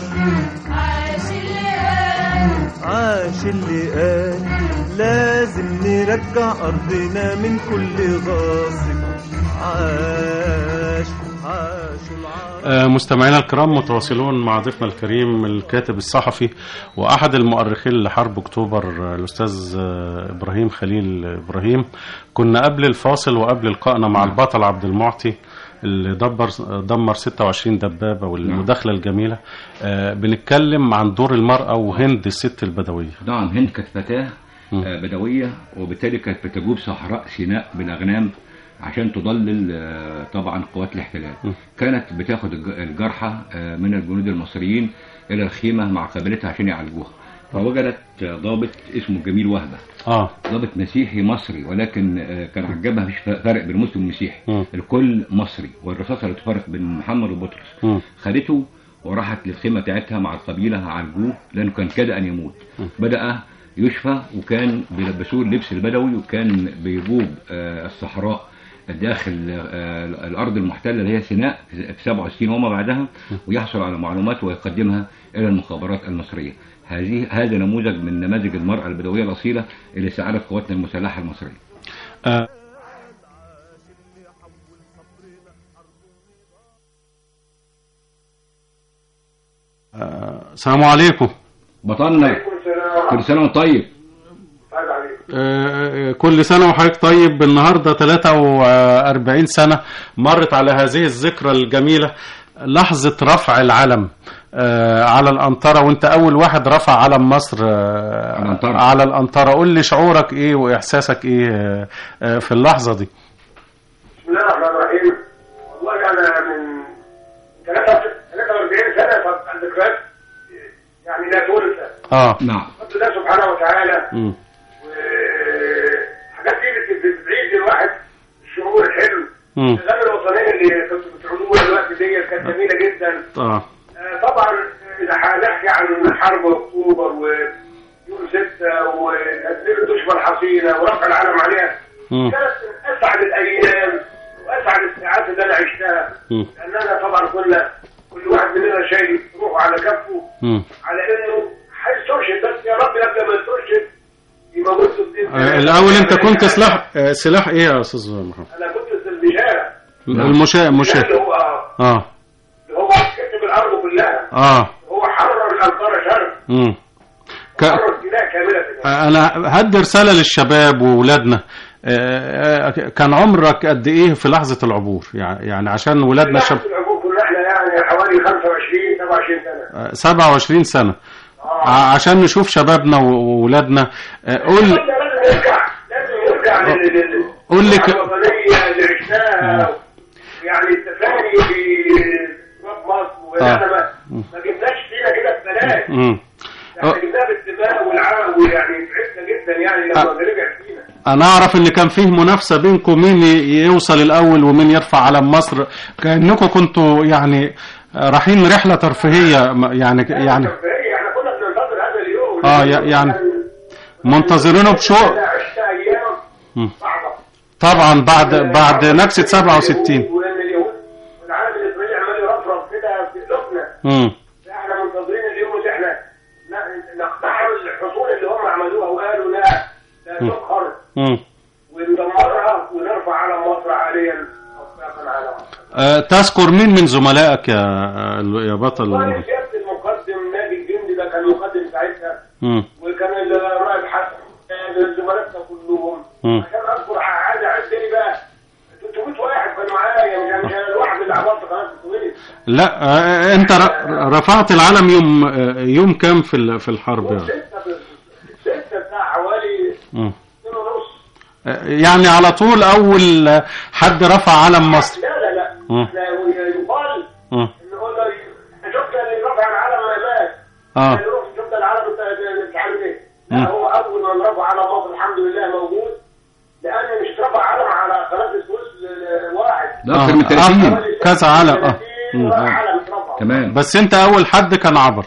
عاش اللي قال لازم نرجع أرضنا من كل غاصب عاش عاش العرب آه، مستمعينا الكرام متواصلون مع ضيفنا الكريم الكاتب الصحفي واحد المؤرخين لحرب اكتوبر آه، الاستاذ آه، ابراهيم خليل ابراهيم كنا قبل الفاصل وقبل لقائنا مع البطل عبد المعطي اللي دبر دمر 26 دبابه والمداخله الجميله آه، بنتكلم عن دور المراه وهند الست البدويه نعم هند كانت فتاة آه، بدوية وبالتالي كانت بتجوب صحراء سيناء بالأغنام عشان تضلل آه، طبعا قوات الاحتلال كانت بتاخد الج- الجرحى آه، من الجنود المصريين إلى الخيمة مع قبيلتها عشان يعالجوها فوجدت آه، ضابط اسمه جميل وهبة اه ضابط مسيحي مصري ولكن آه، كان عجبها مش فرق بين مسلم ومسيحي مم. الكل مصري والرصاصة اللي تفرق بين محمد وبطرس مم. خدته وراحت للخيمة بتاعتها مع القبيلة عالجوه لأنه كان كاد أن يموت بدأ يشفى وكان بيلبسوه اللبس البدوي وكان بيجوب آه، الصحراء داخل آه، الأرض المحتلة اللي هي سيناء في 67 وما بعدها ويحصل على معلومات ويقدمها إلى المخابرات المصرية هذه هذا نموذج من نماذج المرأة البدوية الأصيلة اللي ساعدت قواتنا المسلحة المصرية آه، آه، السلام عليكم بطلنا كل سنة وانت طيب آه، كل سنة وحضرتك طيب النهاردة 43 سنة مرت على هذه الذكرى الجميلة لحظة رفع العلم آه، على الأنطرة وانت أول واحد رفع علم مصر آه، على الأنطرة. على الأنطرة قول لي شعورك إيه وإحساسك إيه آه، آه، في اللحظة دي بسم الله الرحمن الرحيم والله انا من 43 سنه فالذكريات يعني لا تنسى آه نعم بفضل الله سبحانه وتعالى مم. وحاجات دي بت- بتعيد للواحد الشعور الحلو مم. الاغاني الوطنيه اللي كنتوا بتعملوها دلوقتي دي كانت جميله جدا اه آه، طبعا اذا هنحكي عن حرب اكتوبر ويوم 6 وتدريب الدشمن الحصينه ورفع العلم عليها مم. كانت من اسعد الايام واسعد الساعات اللي انا عشتها مم. لاننا طبعا كنا كل واحد مننا شايل روحه على كفه مم. على انه هيسترشد بس يا رب قبل ما يسترشد يموته بإذن آه، الله. الاول انت كنت سلاح آه، سلاح ايه يا استاذ محمد انا كنت في البشاره المشاة اللي مشاة هو اه اللي هو كتب الارض كلها اه هو حرر الانصار شرق امم ك... حرر البلاد كامله انا هدي رساله للشباب واولادنا آه، آه، كان عمرك قد ايه في لحظه العبور يعني يعني عشان ولادنا شاب شب... العبور كنا احنا يعني حوالي 25 27 سنه آه، 27 سنه اه ع- عشان نشوف شبابنا و- وولادنا آه، قول لازم يرجع لازم يرجع لل- لل- قول لي ك- الوطنيه اللي عشناها يعني التفاني في تراب مصر واحنا ما ما جبناش فينا كده ببلاش مم. احنا جبناها بالدماء والعرق ويعني تعبنا جدا يعني لما أه. رجع فينا انا اعرف ان كان فيه منافسه بينكم مين ي- يوصل الاول ومين يرفع علم مصر كانكم كنتوا يعني آه، رايحين رحله ترفيهيه م- يعني يعني احنا كنا بننتظر هذا اليوم آه، يع- يعني منتظرينه بشوق أنا عشت ايام مم. صعبه طبعا بعد بعد نكسه 67 وان اليهود والعالم الاسرائيلي عمال يرفرف كده في قلوبنا امم احنا منتظرين اليوم اللي احنا ن- نقتحم الحصول اللي هم عملوها وقالوا لا لا تقهر امم وندمرها ونرفع علم مصر عاليا أطلاقاً على مصر. أه تذكر مين من زملائك يا يا بطل والله سيادة المقدم ناجي الجندي ده كان مقدم ساعتها امم وكان الرائد حسن كان زملائنا كلهم مم. عشان اذكر عايز اعد لي بقى 300 واحد كانوا معايا مش مش أنا الواحد اللي عملت قناه السويس لا أه انت ر- رفعت العلم يوم آه، يوم كام في ال- في الحرب يعني ستة ستة بتاع حوالي مم. اثنين ونص آه، يعني على طول اول آه، حد رفع علم مصر لا لا لا مم. احنا يقال مم. ان هو ده احنا شفنا اللي رفع العلم ما مات اه اللي رفع- شفنا العلم بتاع- مش عارف ايه مم. لا هو اول من رفع علم مصر الحمد لله موجود لان مش رفع علم على قناه السويس ل- واحد ده اكتر آه، من 30 آه. كذا علم، آه. 30 مم. علم اترفع تمام بس انت اول حد كان عبر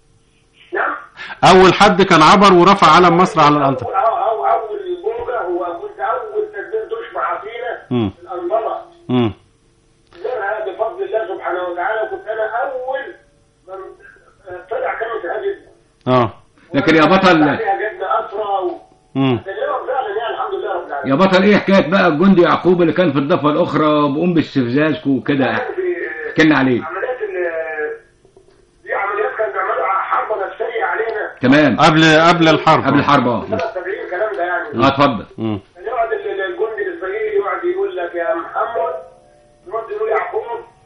نعم اول حد كان عبر ورفع علم مصر على الانطره أول- أو أو أول بوجة هو كنت أول تدبير دشمة عظيمة مم. في الأنظمة امم غيرها بفضل الله سبحانه وتعالى وكنت أنا أول من طلع كلمة هذه اه لكن يا بطل عليها جبنا أسرى و... امم تجربة فعلا يعني الحمد لله رب العالمين يا بطل ايه حكايه بقى الجندي يعقوب اللي كان في الضفه الاخرى بقوم باستفزازكم وكده كان في كنا عليه عمليات ال- دي عمليات كان بيعملوا حرب نفسية علينا تمام قبل قبل الحرب قبل الحرب اه سنة 70 الكلام ده يعني اه اتفضل امم كان يقعد ال- ال- الجندي الاسرائيلي يقعد يقول لك يا محمد يقعد يقول يعقوب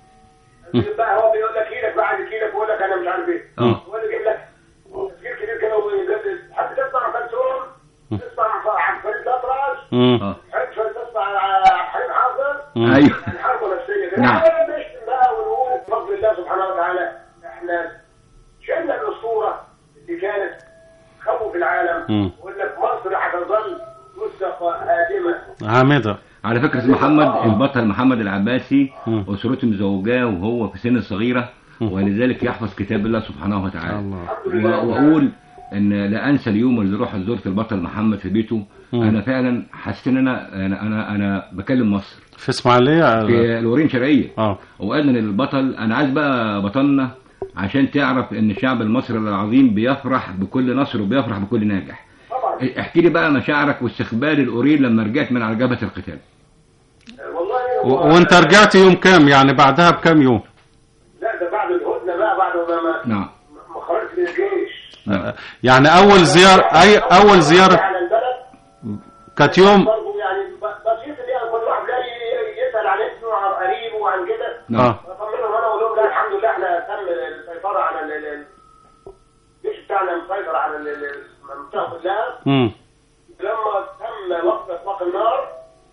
بقى هو بيقول لك ايدك بعد ايدك ويقول لك انا مش عارف ايه مم. هو اللي جايب لك تفكير كبير كده ويجدد حد تسمع ام كلثوم تسمع عن فريد الاطرش امم اه حد تسمع عن عبد الحليم حافظ ايوه يعني حرب نفسيه كده نعم. احنا بنشتم بقى ونقول بفضل الله سبحانه وتعالى احنا شلنا الاسطوره اللي كانت خوف العالم مم. وقلنا لك مصر هتظل وثق هادمه عامده على فكرة محمد البطل محمد العباسي مم. أسرته مزوجاه وهو في سن صغيرة ولذلك يحفظ كتاب الله سبحانه وتعالى الله و- وأقول إن لا أنسى اليوم اللي رحت زرت البطل محمد في بيته مم. أنا فعلا حسيت إن أنا أنا أنا, أنا بكلم مصر في اسماعيليه في الورين شرقية اه وقال للبطل أنا عايز بقى بطلنا عشان تعرف إن الشعب المصري العظيم بيفرح بكل نصر وبيفرح بكل ناجح طبعا احكي لي بقى مشاعرك واستقبال الأوريل لما رجعت من على جبهة القتال والله و- هو- وانت رجعت يوم كام يعني بعدها بكام يوم لا ده بعد الهدنه بقى بعد ما ما, نعم ما خرجت من الجيش آه، يعني اول زياره اي اول زياره على البلد كانت يوم برضه يعني ب- بسيط اللي يعني كل واحد جاي يسال عن ابنه وعن قريبه وعن كده نعم اه فطمنهم انا اقول لهم لا الحمد لله احنا تم السيطره على ال- ال- الجيش بتاعنا مسيطر على ال- ال- المنطقه كلها امم لما تم وقت اطلاق النار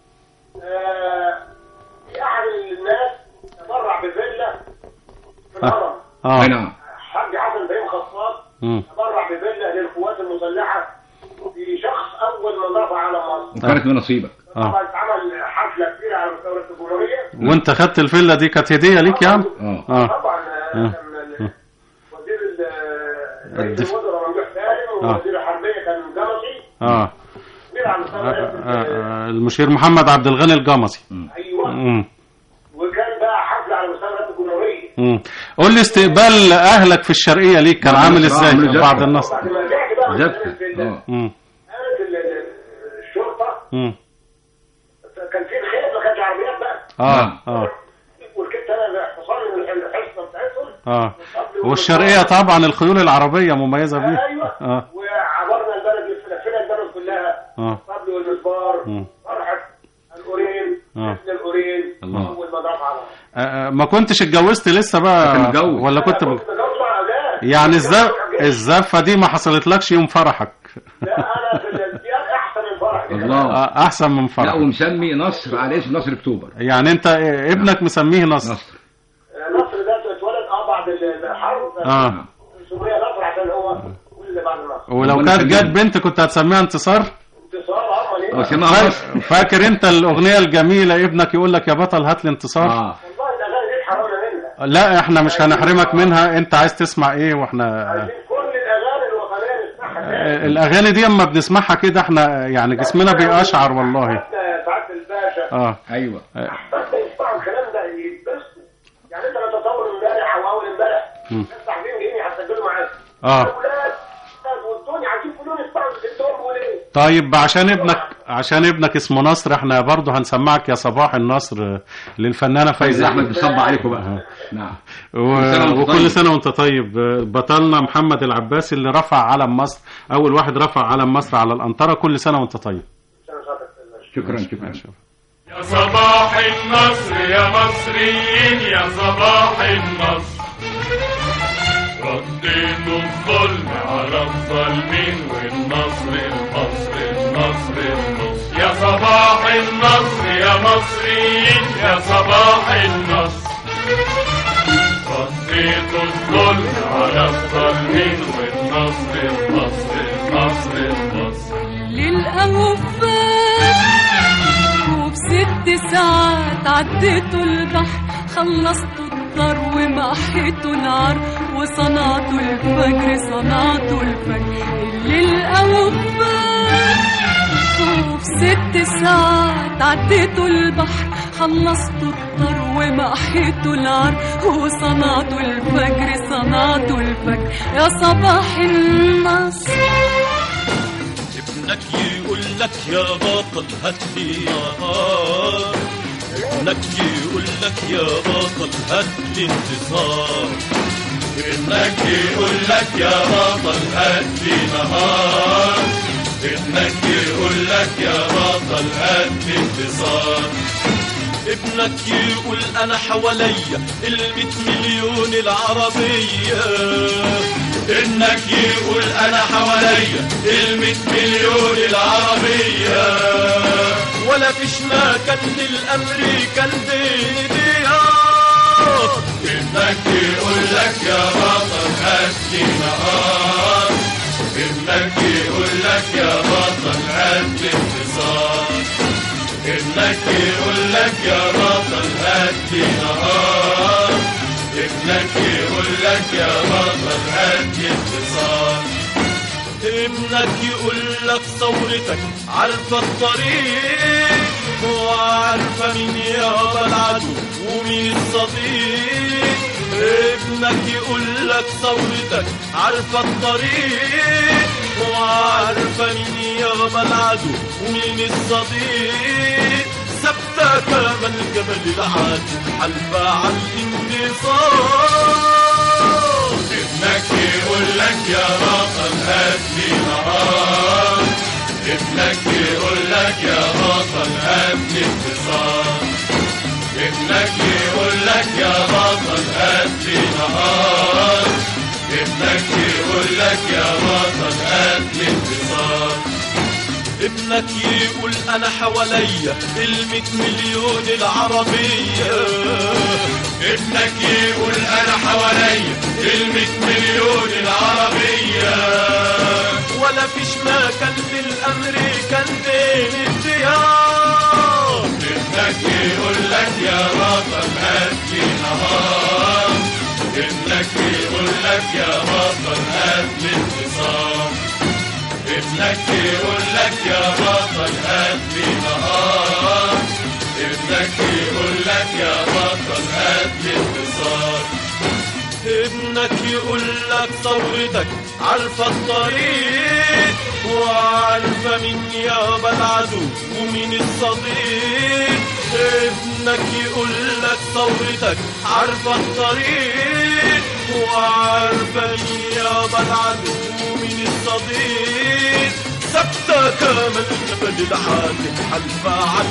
آه، في احد الناس تبرع بفيلا في الهرم اه أي نعم حاج حسن بهيم خصاص مم. تبرع بفيلا للقوات المسلحه في شخص اول من رفع على مصر وكانت من نصيبك آه. طبعا اتعمل حفله كبيره على على مستوى الجمهوريه وانت خدت الفيلا دي كانت هديه ليك يا عم اه اه طبعا آه. آه، كان ال- وزير ال- رئيس الدف- الوزراء ممدوح سالم آه. ووزير الحربيه كان جمصي اه كبير على مستوى آه، الرئاسة. آه، المشير محمد عبد الغني الجمصي ايوه مم. وكان بقى حفله على مستوى رئاسه الجمهوريه مم. قول لي استقبال اهلك في الشرقيه ليك كان بعد عامل النصر، ازاي عامل بعد زفة. النصر بعد ما رجعت بقى من زفت ال- اه مم. كانت ال- ال- الشرطه مم. كان في الخيل ما كانش عربيات بقى اه اه وركبت انا حصان من الحصه بتاعتهم اه والشرقيه طبعا الخيول العربيه مميزه بيها ايوه اه وعبرنا البلد لفينا البلد كلها اه الطبل والمسبار مم. فرحه الاورين آه. ابن الاورين الله. اول ما ضرب على آه، ما كنتش اتجوزت لسه بقى كان متجوز. ولا كنت أنا م... كنت متجوز مع اولاد يعني الزف... الزفه دي ما حصلتلكش يوم فرحك لا انا في الامتياز احسن من فرح الله آه، احسن من لا فرحك ومسمي نصر على اسم نصر اكتوبر يعني انت إيه، ابنك مسميه نصر نصر نصر ده اتولد اه بعد الحرب اه سمي نصر عشان هو كل اللي بعد النصر ولو ربنا كانت يخليك. جت بنت كنت هتسميها انتصار انتصار امال ايه اه سماها نصر فا- فاكر انت الاغنيه الجميله ابنك يقول لك يا بطل هات لي انتصار اه والله الاغاني دي حرمنا منها لا احنا مش هنحرمك منها انت عايز تسمع ايه واحنا عايزين كل الاغاني الوطنيه نسمعها تاني آه، الاغاني دي اما بنسمعها كده احنا يعني جسمنا بيقشعر والله حتى سعاده الباشا اه ايوه بس يسمعوا الكلام ده يتبسطوا يعني انت لو تطور امبارح او اول امبارح ناس صاحبين جايين هتسجلوا معاك اه اولاد والدنيا عايزين كلهم يسمعوا الدكتور بيقول ايه طيب عشان ابنك عشان ابنك اسمه نصر احنا برضه هنسمعك يا صباح النصر للفنانه فايز فايزه احمد بيصب عليكم بقى نعم و... كل سنة وأنت وكل طيب. سنه وانت طيب بطلنا محمد العباسي اللي رفع علم مصر اول واحد رفع علم مصر على الانطره كل سنه وانت طيب عشان خاطر الباشا. شكرا شكرا يا صباح النصر يا مصريين يا صباح النصر رديتوا الظلم على الظالمين والنصر النصر النصر النصر يا صباح النصر يا مصريين يا صباح النصر رديتوا الظلم على الظالمين والنصر النصر النصر النصر للأوفاء وبست ساعات عديتوا البحر خلصتوا الدار ومحيتوا العار وصنعتوا الفجر صنعتوا الفجر للأوفاء وفي ست ساعات عديتوا البحر خلصتوا الدار ومحيتوا العار وصنعتوا الفجر صنعتوا الفجر يا صباح النصر ابنك يقول لك يا بطل هات لي نهار ابنك يقول لك يا بطل هات لي انتصار ابنك يقول لك يا بطل هات لي نهار ابنك يقول لك يا بطل هات لي انتصار ابنك يقول انا حواليا الميت مليون العربية ابنك يقول انا حواليا الميت مليون العربية ولا فيش مكان للامريكان بين ديار ابنك يقول لك يا بطل هات لي نهار ابنك يقول لك يا بطل هات لي انتصار ابنك يقول لك يا بطل هات لي نهار ابنك يقول لك يا بطل هات لي انتصار ابنك يقول لك ثورتك عارفة الطريق وعارفة مين يابا العدو ومين الصديق ابنك يقول لك ثورتك عارفة الطريق وعارفة مين يابا العدو ومين الصديق ثابتة كما الجبل العادي حلفة على الانتصار ابنك يقول لك يا بطل هات لي نهار ابنك يقول لك يا بطل هات لي انتصار ابنك يقول لك يا بطل هات لي نهار ابنك يقول لك يا بطل هات لي انتصار ابنك يقول انا حواليا الميت مليون العربية ابنك يقول انا حواليا الميت مليون العربية ولا فيش مكان للامريكان بين الديار ابنك ابنك يقول لك يا بطل هات لي نهار ابنك يقول لك يا بطل هات لي انتصار ابنك يقول لك يا بطل هات لي نهار ابنك يقول لك يا بطل هات لي انتصار ابنك يقول لك ثورتك عارفة الطريق وعارفة مين يابا العدو ومين الصديق ابنك يقول لك ثورتك عارفة الطريق وعارفة مين يابا العدو ومين الصديق ثابتة كامل جبل العالم حلفة عن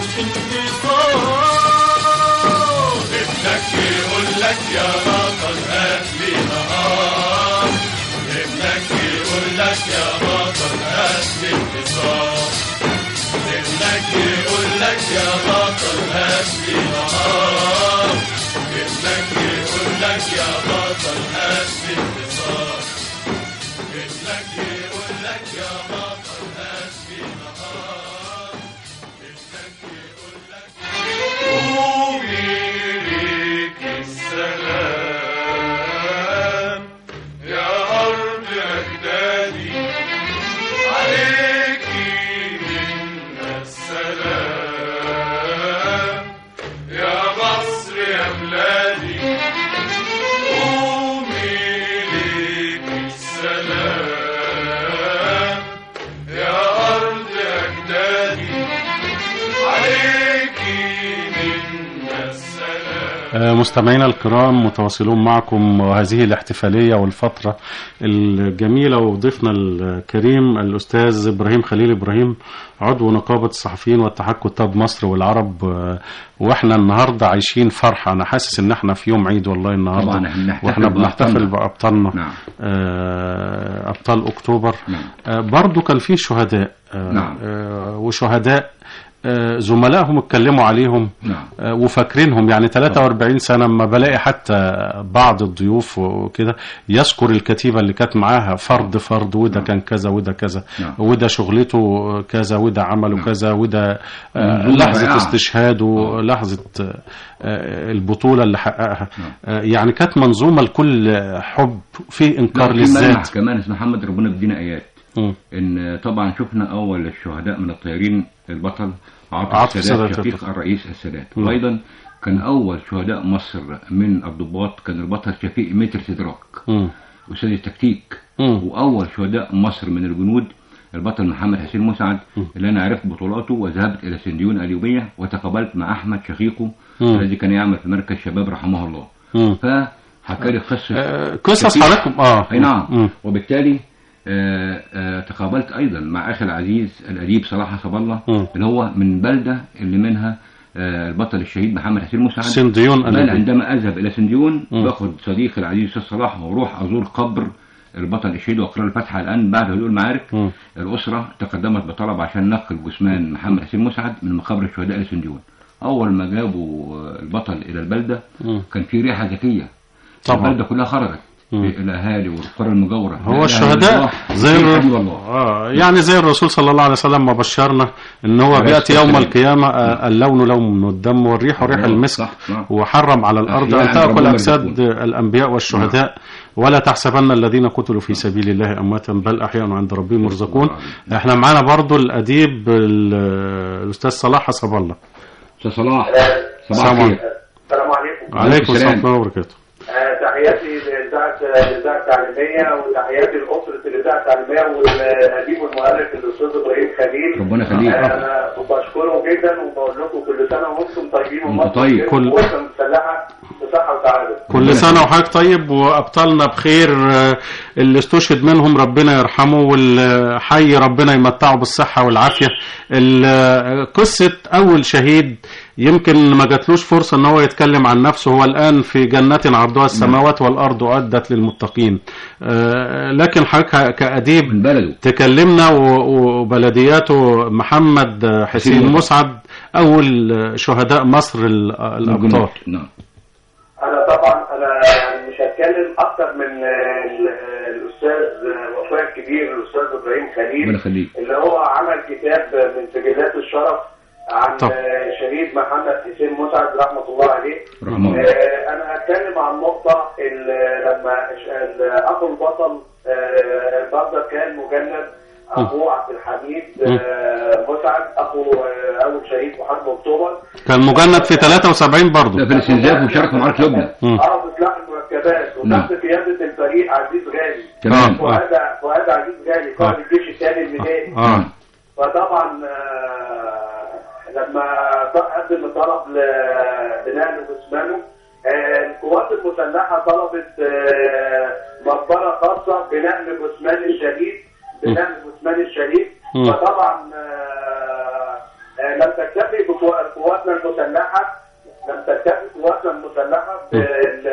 انتصار ابنك يقول لك يا بطل هات لي نهار ابنك يقول لك يا بطل هات لي انتصار ابنك يقول لك يا بطل هات لي نهار ابنك يقول لك يا بطل هات لي انتصار ابنك يقول لك يا بطل هات لي نهار ابنك يقول لك قومي ليك السلام يا أرض أجدادي عليكي منا السلام يا مصر يا بلادي قومي ليك السلام يا أرض أجدادي عليكي منا السلام آه، مستمعينا الكرام متواصلون معكم وهذه الاحتفالية والفترة الجميلة وضيفنا الكريم الأستاذ إبراهيم خليل إبراهيم عضو نقابة الصحفيين واتحاد كتاب مصر والعرب آه، واحنا النهاردة عايشين فرحة أنا حاسس إن احنا في يوم عيد والله النهاردة طبعا احنا بنحتفل واحنا بنحتفل بأبطالنا. بأبطالنا نعم. آه، أبطال أكتوبر نعم. آه، برضو كان في شهداء آه، نعم. آه، وشهداء آه، زملائهم اتكلموا عليهم نعم آه، وفاكرينهم يعني 43 سنة اما بلاقي حتى بعض الضيوف وكده يذكر الكتيبة اللي كانت معاها فرد فرد وده كان كذا وده كذا نعم. وده شغلته كذا وده عمله كذا وده آه، منظومة لحظة رائعة. استشهاده لحظة آه، البطولة اللي حققها نعم. آه، يعني كانت منظومة لكل حب في إنكار لا، في ملمح للذات كمان اسمه محمد ربنا بدينا ايات مم. ان طبعا شفنا اول الشهداء من الطيارين البطل عاطف عاطف السادات السادات. شفيق الرئيس السادات مم. وايضا كان اول شهداء مصر من الضباط كان البطل شفيق متر سدراك مم. استاذ التكتيك مم. واول شهداء مصر من الجنود البطل محمد حسين مسعد اللي انا عرفت بطولاته وذهبت الى سنديون اليوبيه وتقابلت مع احمد شقيقه مم. الذي كان يعمل في مركز شباب رحمه الله مم. فحكى لي قصه آه، قصص شفيق. حضراتكم اه اي نعم مم. وبالتالي آه، آه، تقابلت ايضا مع اخي العزيز الاديب صلاح حسب الله مم. اللي هو من بلده اللي منها آه، البطل الشهيد محمد حسين مسعد سنديون بل أنا عندما اذهب الى سنديون مم. باخد صديقي العزيز الاستاذ صلاح واروح ازور قبر البطل الشهيد واقرا الفاتحه الان بعد هدوء المعارك مم. الاسره تقدمت بطلب عشان نقل جثمان محمد حسين مسعد من مقابر الشهداء لسنديون اول ما جابوا آه، البطل الى البلده مم. كان في ريحه ذكيه طبعا. البلده كلها خرجت مم. الاهالي والقرى المجاوره لا هو إله إلا الشهداء الله، زي سيد الر- حبيب الله آه يعني زي الرسول صلى الله عليه وسلم ما بشرنا ان هو عليه بياتي الصلاة يوم والسلام. القيامه آه اللون لون الدم والريح ريح الله، المسك صح، صح. وحرم على الارض أحياء ان عند تاكل ربنا اجساد يرزقون. الانبياء والشهداء ولا تحسبن الذين قتلوا في سبيل الله امواتا بل احياء عند ربهم يرزقون احنا معانا برضو الاديب ال- الاستاذ صلاح حسب الله استاذ صلاح السلام صباح الخير السلام عليكم عليكم السلام السلام. ورحمه الله وبركاته آه، تحياتي للإذاعة الإذاعة التعليمية وتحياتي لأسرة الإذاعة التعليمية والأديب والمؤلف الأستاذ إبراهيم خليل ربنا يخليك. آه، أنا بشكره جدا وبقول لكم كل سنة وأنتم طيبين وأنت ومصر طيب. خير كل- وقوة مسلحة بصحة وسعادة كل سنة وحضرتك طيب وأبطالنا بخير آه، اللي استشهد منهم ربنا يرحمه والحي ربنا يمتعه بالصحة والعافية ال- آه، قصة أول شهيد يمكن ما جاتلوش فرصة ان هو يتكلم عن نفسه هو الآن في جنة عرضها السماوات والأرض أعدت للمتقين آه، لكن حضرتك كأديب من بلده تكلمنا و- وبلدياته محمد حسين حسين مسعد أول شهداء مصر ال- الأبطال نعم أنا طبعا أنا يعني مش هتكلم أكتر من آه، ال- الأستاذ آه، وفاء الكبير الأستاذ إبراهيم ربنا خليل يخليك اللي هو عمل كتاب من سجلات الشرف عن طب. آه، شهيد محمد حسين مسعد رحمه الله عليه رحمه الله. آه، انا هتكلم عن نقطه ال- لما ش- ال- اخو البطل آه، البطل كان مجند اخوه عبد الحميد آه، مسعد اخو آه، اول شهيد محمد اكتوبر كان مجند في 73 برضه ده في الاستنزاف وشارك في معركة لبنى مم. اه بسلاح المركبات نعم. وتحت قياده الفريق عزيز غالي تمام فؤاد فؤاد عزيز غالي قائد الجيش الثاني الميداني اه فطبعا آه، لما قدم الطلب لبناء جسمانه آه، القوات المسلحه طلبت آه، مقبره خاصه بناء جثمان الشهيد بناء جثمان الشهيد مم. فطبعا آه، آه، لم تكتفي بقوا- قواتنا المسلحه لم تكتفي قواتنا المسلحه بال-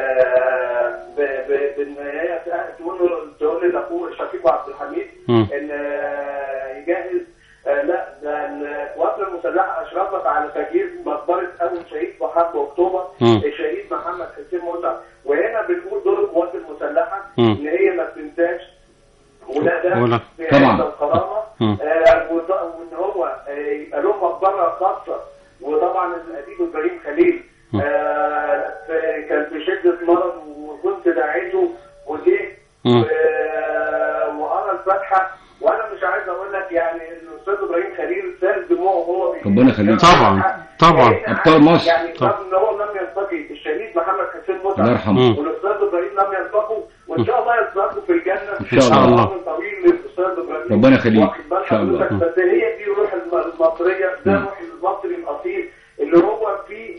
ب- ب- بان هي تقول تقول لاخوه شقيقه عبد الحميد مم. ان آه، يجهز آه، لا ده القوات المسلحه اشرفت على تجهيز مقبره اول شهيد في حرب اكتوبر مم. الشهيد محمد حسين مسعد وهنا بنقول دور القوات المسلحه مم. ان هي ما بتنساش ولادها ولا- في طبعاً. هذا الكرامه مم. آه، وط- وان هو آه، يبقى له مقبره خاصه وطبعا الاديب ابراهيم خليل مم. آه، في- كان في شده مرض وكنت دعيته وجه مم. و- وقرا الفاتحه وانا مش عايز اقول لك يعني الاستاذ ابراهيم خليل سال دموعه وهو بي- ربنا يخليه. طبعاً، طبعاً. يعني أبطال مصر. يعني طبعاً. رغم ان هو لم يلتقي الشهيد محمد حسين الله مسعد يرحمه مم. والاستاذ ابراهيم لم يلتقوا وان شاء الله يلتقوا في الجنه إن شاء الله. عمر طويل للاستاذ ابراهيم ربنا يخليك. واخد بال إن شاء الله. حضرتك؟ بس هي دي الروح الم- المصريه ده مم. روح المصري الاصيل اللي هو فيه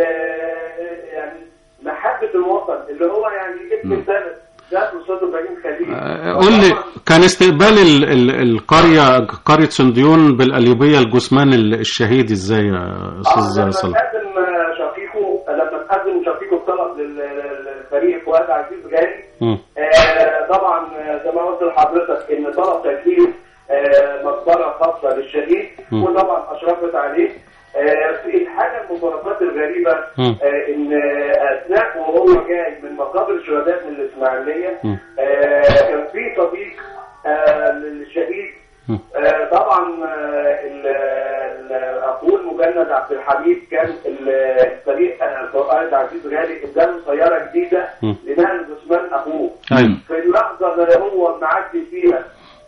آه، يعني محبه الوطن اللي هو يعني ابن مم. البلد ده الاستاذ ابراهيم خليل آه، قول لي كان استقبال ال ال القرية قرية سنديون بالقليوبية الجثمان ال- الشهيد ازاي يا آه، استاذ لما صلاح؟ تقدم شقيقه لما تقدم شقيقه الطلب لل- للفريق فؤاد عزيز غالي مم. آه، طبعا آه، زي ما قلت لحضرتك ان طلب تجهيز آه، مقبره خاصه للشهيد مم. وطبعا اشرفت عليه آه، في الحاجه المفارقات الغريبه مم. آه، ان آه، اثناء وهو جاي من مقابر الشهداء من الاسماعيليه مم. آه، كان في صديق آه، للشهيد مم. آه، طبعا آه، ال- ال- اخوه المجند عبد الحميد كان ال- الفريق آه، فؤاد عزيز غالي اداله سياره جديده مم. لنقل جثمان اخوه ايوه في اللحظه اللي هو معدي فيها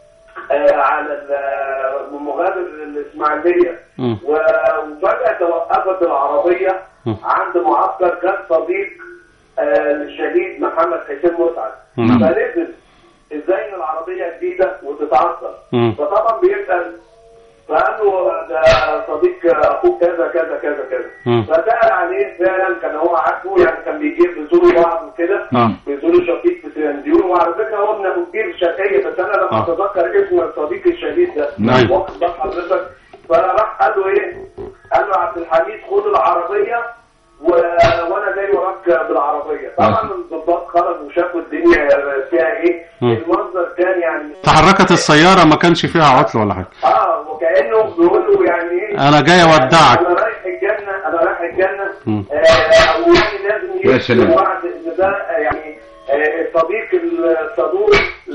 آه، على ال- مغادر الاسماعيليه مم. و- وفجاه توقفت العربيه مم. عند معسكر كان صديق آه، للشهيد محمد حسين مسعد مم. فنزل ازاي ان العربيه جديده وتتعطل مم. فطبعا بيسال فقال له ده صديق اخوك كذا كذا كذا كذا مم. فسال عليه فعلا كان هو عارفه يعني كان بيجيب بيزوروا بعض وكده آه. بيزوروا شقيق في سنديون وعلى فكره هو ابن ابو كبير الشرقيه بس انا لما آه. اتذكر اسم الصديق الشهيد ده نعم. واخد بال حضرتك فراح قال له ايه؟ قال له عبد الحميد خد العربيه و... وانا جاي وراك بالعربيه طبعا الضباط خرجوا وشافوا الدنيا فيها ايه مم. المنظر كان يعني تحركت السيارة ما كانش فيها عطل ولا حاجة اه وكانه بيقول له يعني ايه أنا جاي أودعك. انا رايح الجنه انا رايح الجنه مم. آه او يعني لازم يا سلام. بعد ان ده آه، يعني آه، الصديق الصدوق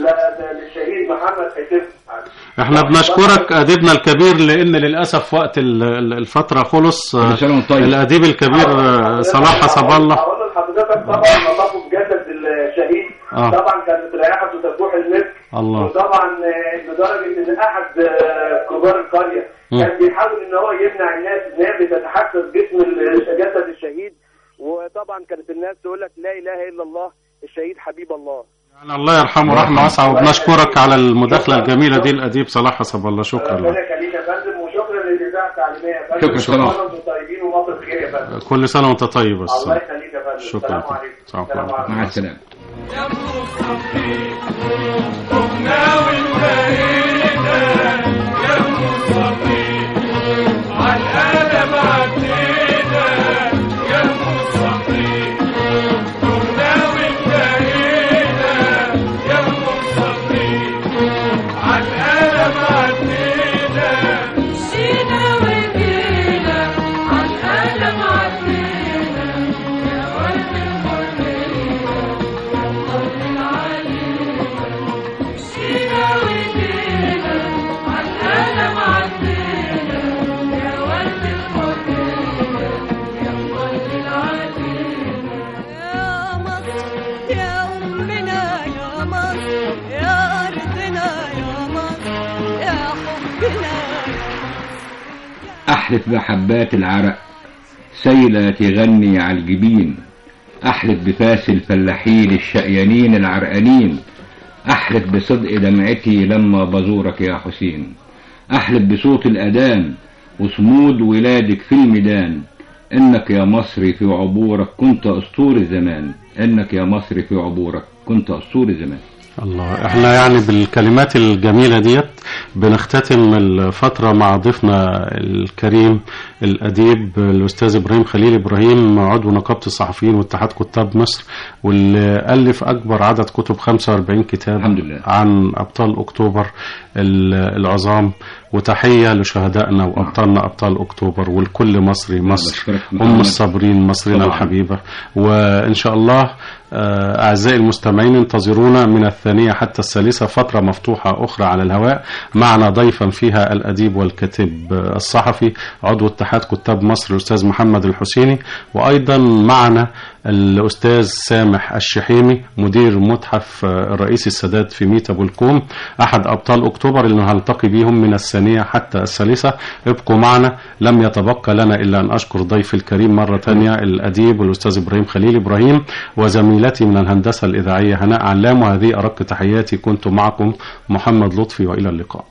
ل- للشهيد محمد حسين احنا بنشكرك اديبنا الكبير لان للاسف وقت ال- ال- الفترة خلص كل سنة وانت طيب. الاديب الكبير آه، صلاح حسب الله اقول لحضرتك طبعا نظافه جسد الشهيد آه. طبعا كانت رائحته تفوح المسك الله. وطبعا آه، لدرجه ان احد آه، كبار القريه مم. كان بيحاول ان هو يمنع الناس ان هي بتتحسس جسم ال- جسد الشهيد وطبعا كانت الناس تقول لك لا اله الا الله الشهيد حبيب الله يعني الله يرحمه رحمة واسعة وبنشكرك على المداخلة الجميلة دي الاديب صلاح حسب الله شكرا ربنا لك يخليك يا فندم وشكرا للاذاعه التعليميه يا فندم شكرا سلام. وانتم طيبين ومصر بخير يا فندم كل سنة وانت طيب بس الله يخليك يا فندم شكرا. السلام عليكم السلام السلام عليكم. مع السلامة قمنا وانتهينا يا مصابين عالقلم عدينا يا مصابين قمنا وانتهينا يا مصابين عالقلم عدينا مشينا وجينا عالقلم عدينا يا ورد الحرية طمن علينا مشينا وجينا عالقلم عدينا أحلف بحبات العرق سيلة تغني على الجبين أحلف بفاس الفلاحين الشقيانين العرقانين أحلف بصدق دمعتي لما بزورك يا حسين أحلف بصوت الأذان وصمود ولادك في الميدان إنك يا مصري في عبورك كنت أسطور الزمان إنك يا مصري في عبورك كنت أسطور الزمان الله احنا يعني بالكلمات الجميلة ديت بنختتم الفترة مع ضيفنا الكريم الأديب الأستاذ إبراهيم خليل إبراهيم عضو نقابة الصحفيين واتحاد كتاب مصر واللي ألف أكبر عدد كتب 45 كتاب الحمد لله. عن أبطال أكتوبر ال- العظام وتحية لشهدائنا وأبطالنا أبطال أكتوبر والكل مصري مصر بشكرك أم محمد. الصابرين مصرنا طبعاً. الحبيبة وإن شاء الله آه، أعزائي المستمعين انتظرونا من الثانية حتى الثالثة فترة مفتوحة أخرى على الهواء معنا ضيفا فيها الأديب والكاتب آه، الصحفي عضو اتحاد كتاب مصر الأستاذ محمد الحسيني وأيضا معنا الأستاذ سامح الشحيمي مدير متحف آه، الرئيس السادات في ميت أبو الكوم أحد أبطال أكتوبر اللي هنلتقي بهم من الثانية حتى الثالثة ابقوا معنا لم يتبقى لنا إلا أن أشكر ضيف الكريم مرة تانية الأديب والأستاذ إبراهيم خليل إبراهيم وزميلتي من الهندسة الإذاعية هناء علام وهذه أرق تحياتي كنت معكم محمد لطفي وإلى اللقاء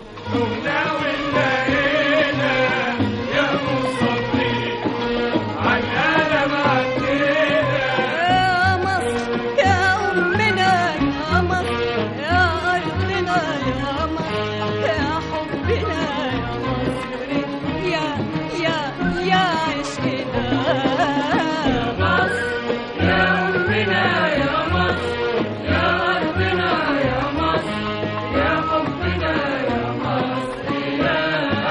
يا مصر يا أمنا يا مصر يا أرضنا يا مصر يا حبنا يا مصر يا يا يا عشقنا يا مصر يا أمنا يا مصر يا أرضنا يا مصر يا حبنا يا مصر يا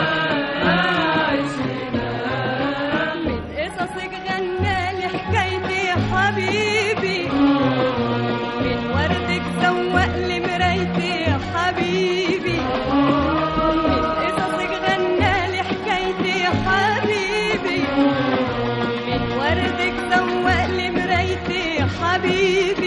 عشقنا من قصصك غنى لي حكايتي يا حبيبي من وردك سوق لي مرايتي يا حبيبي من قصصك غنى لي حكايتي يا حبيبي من وردك سوق لي مرايتي يا حبيبي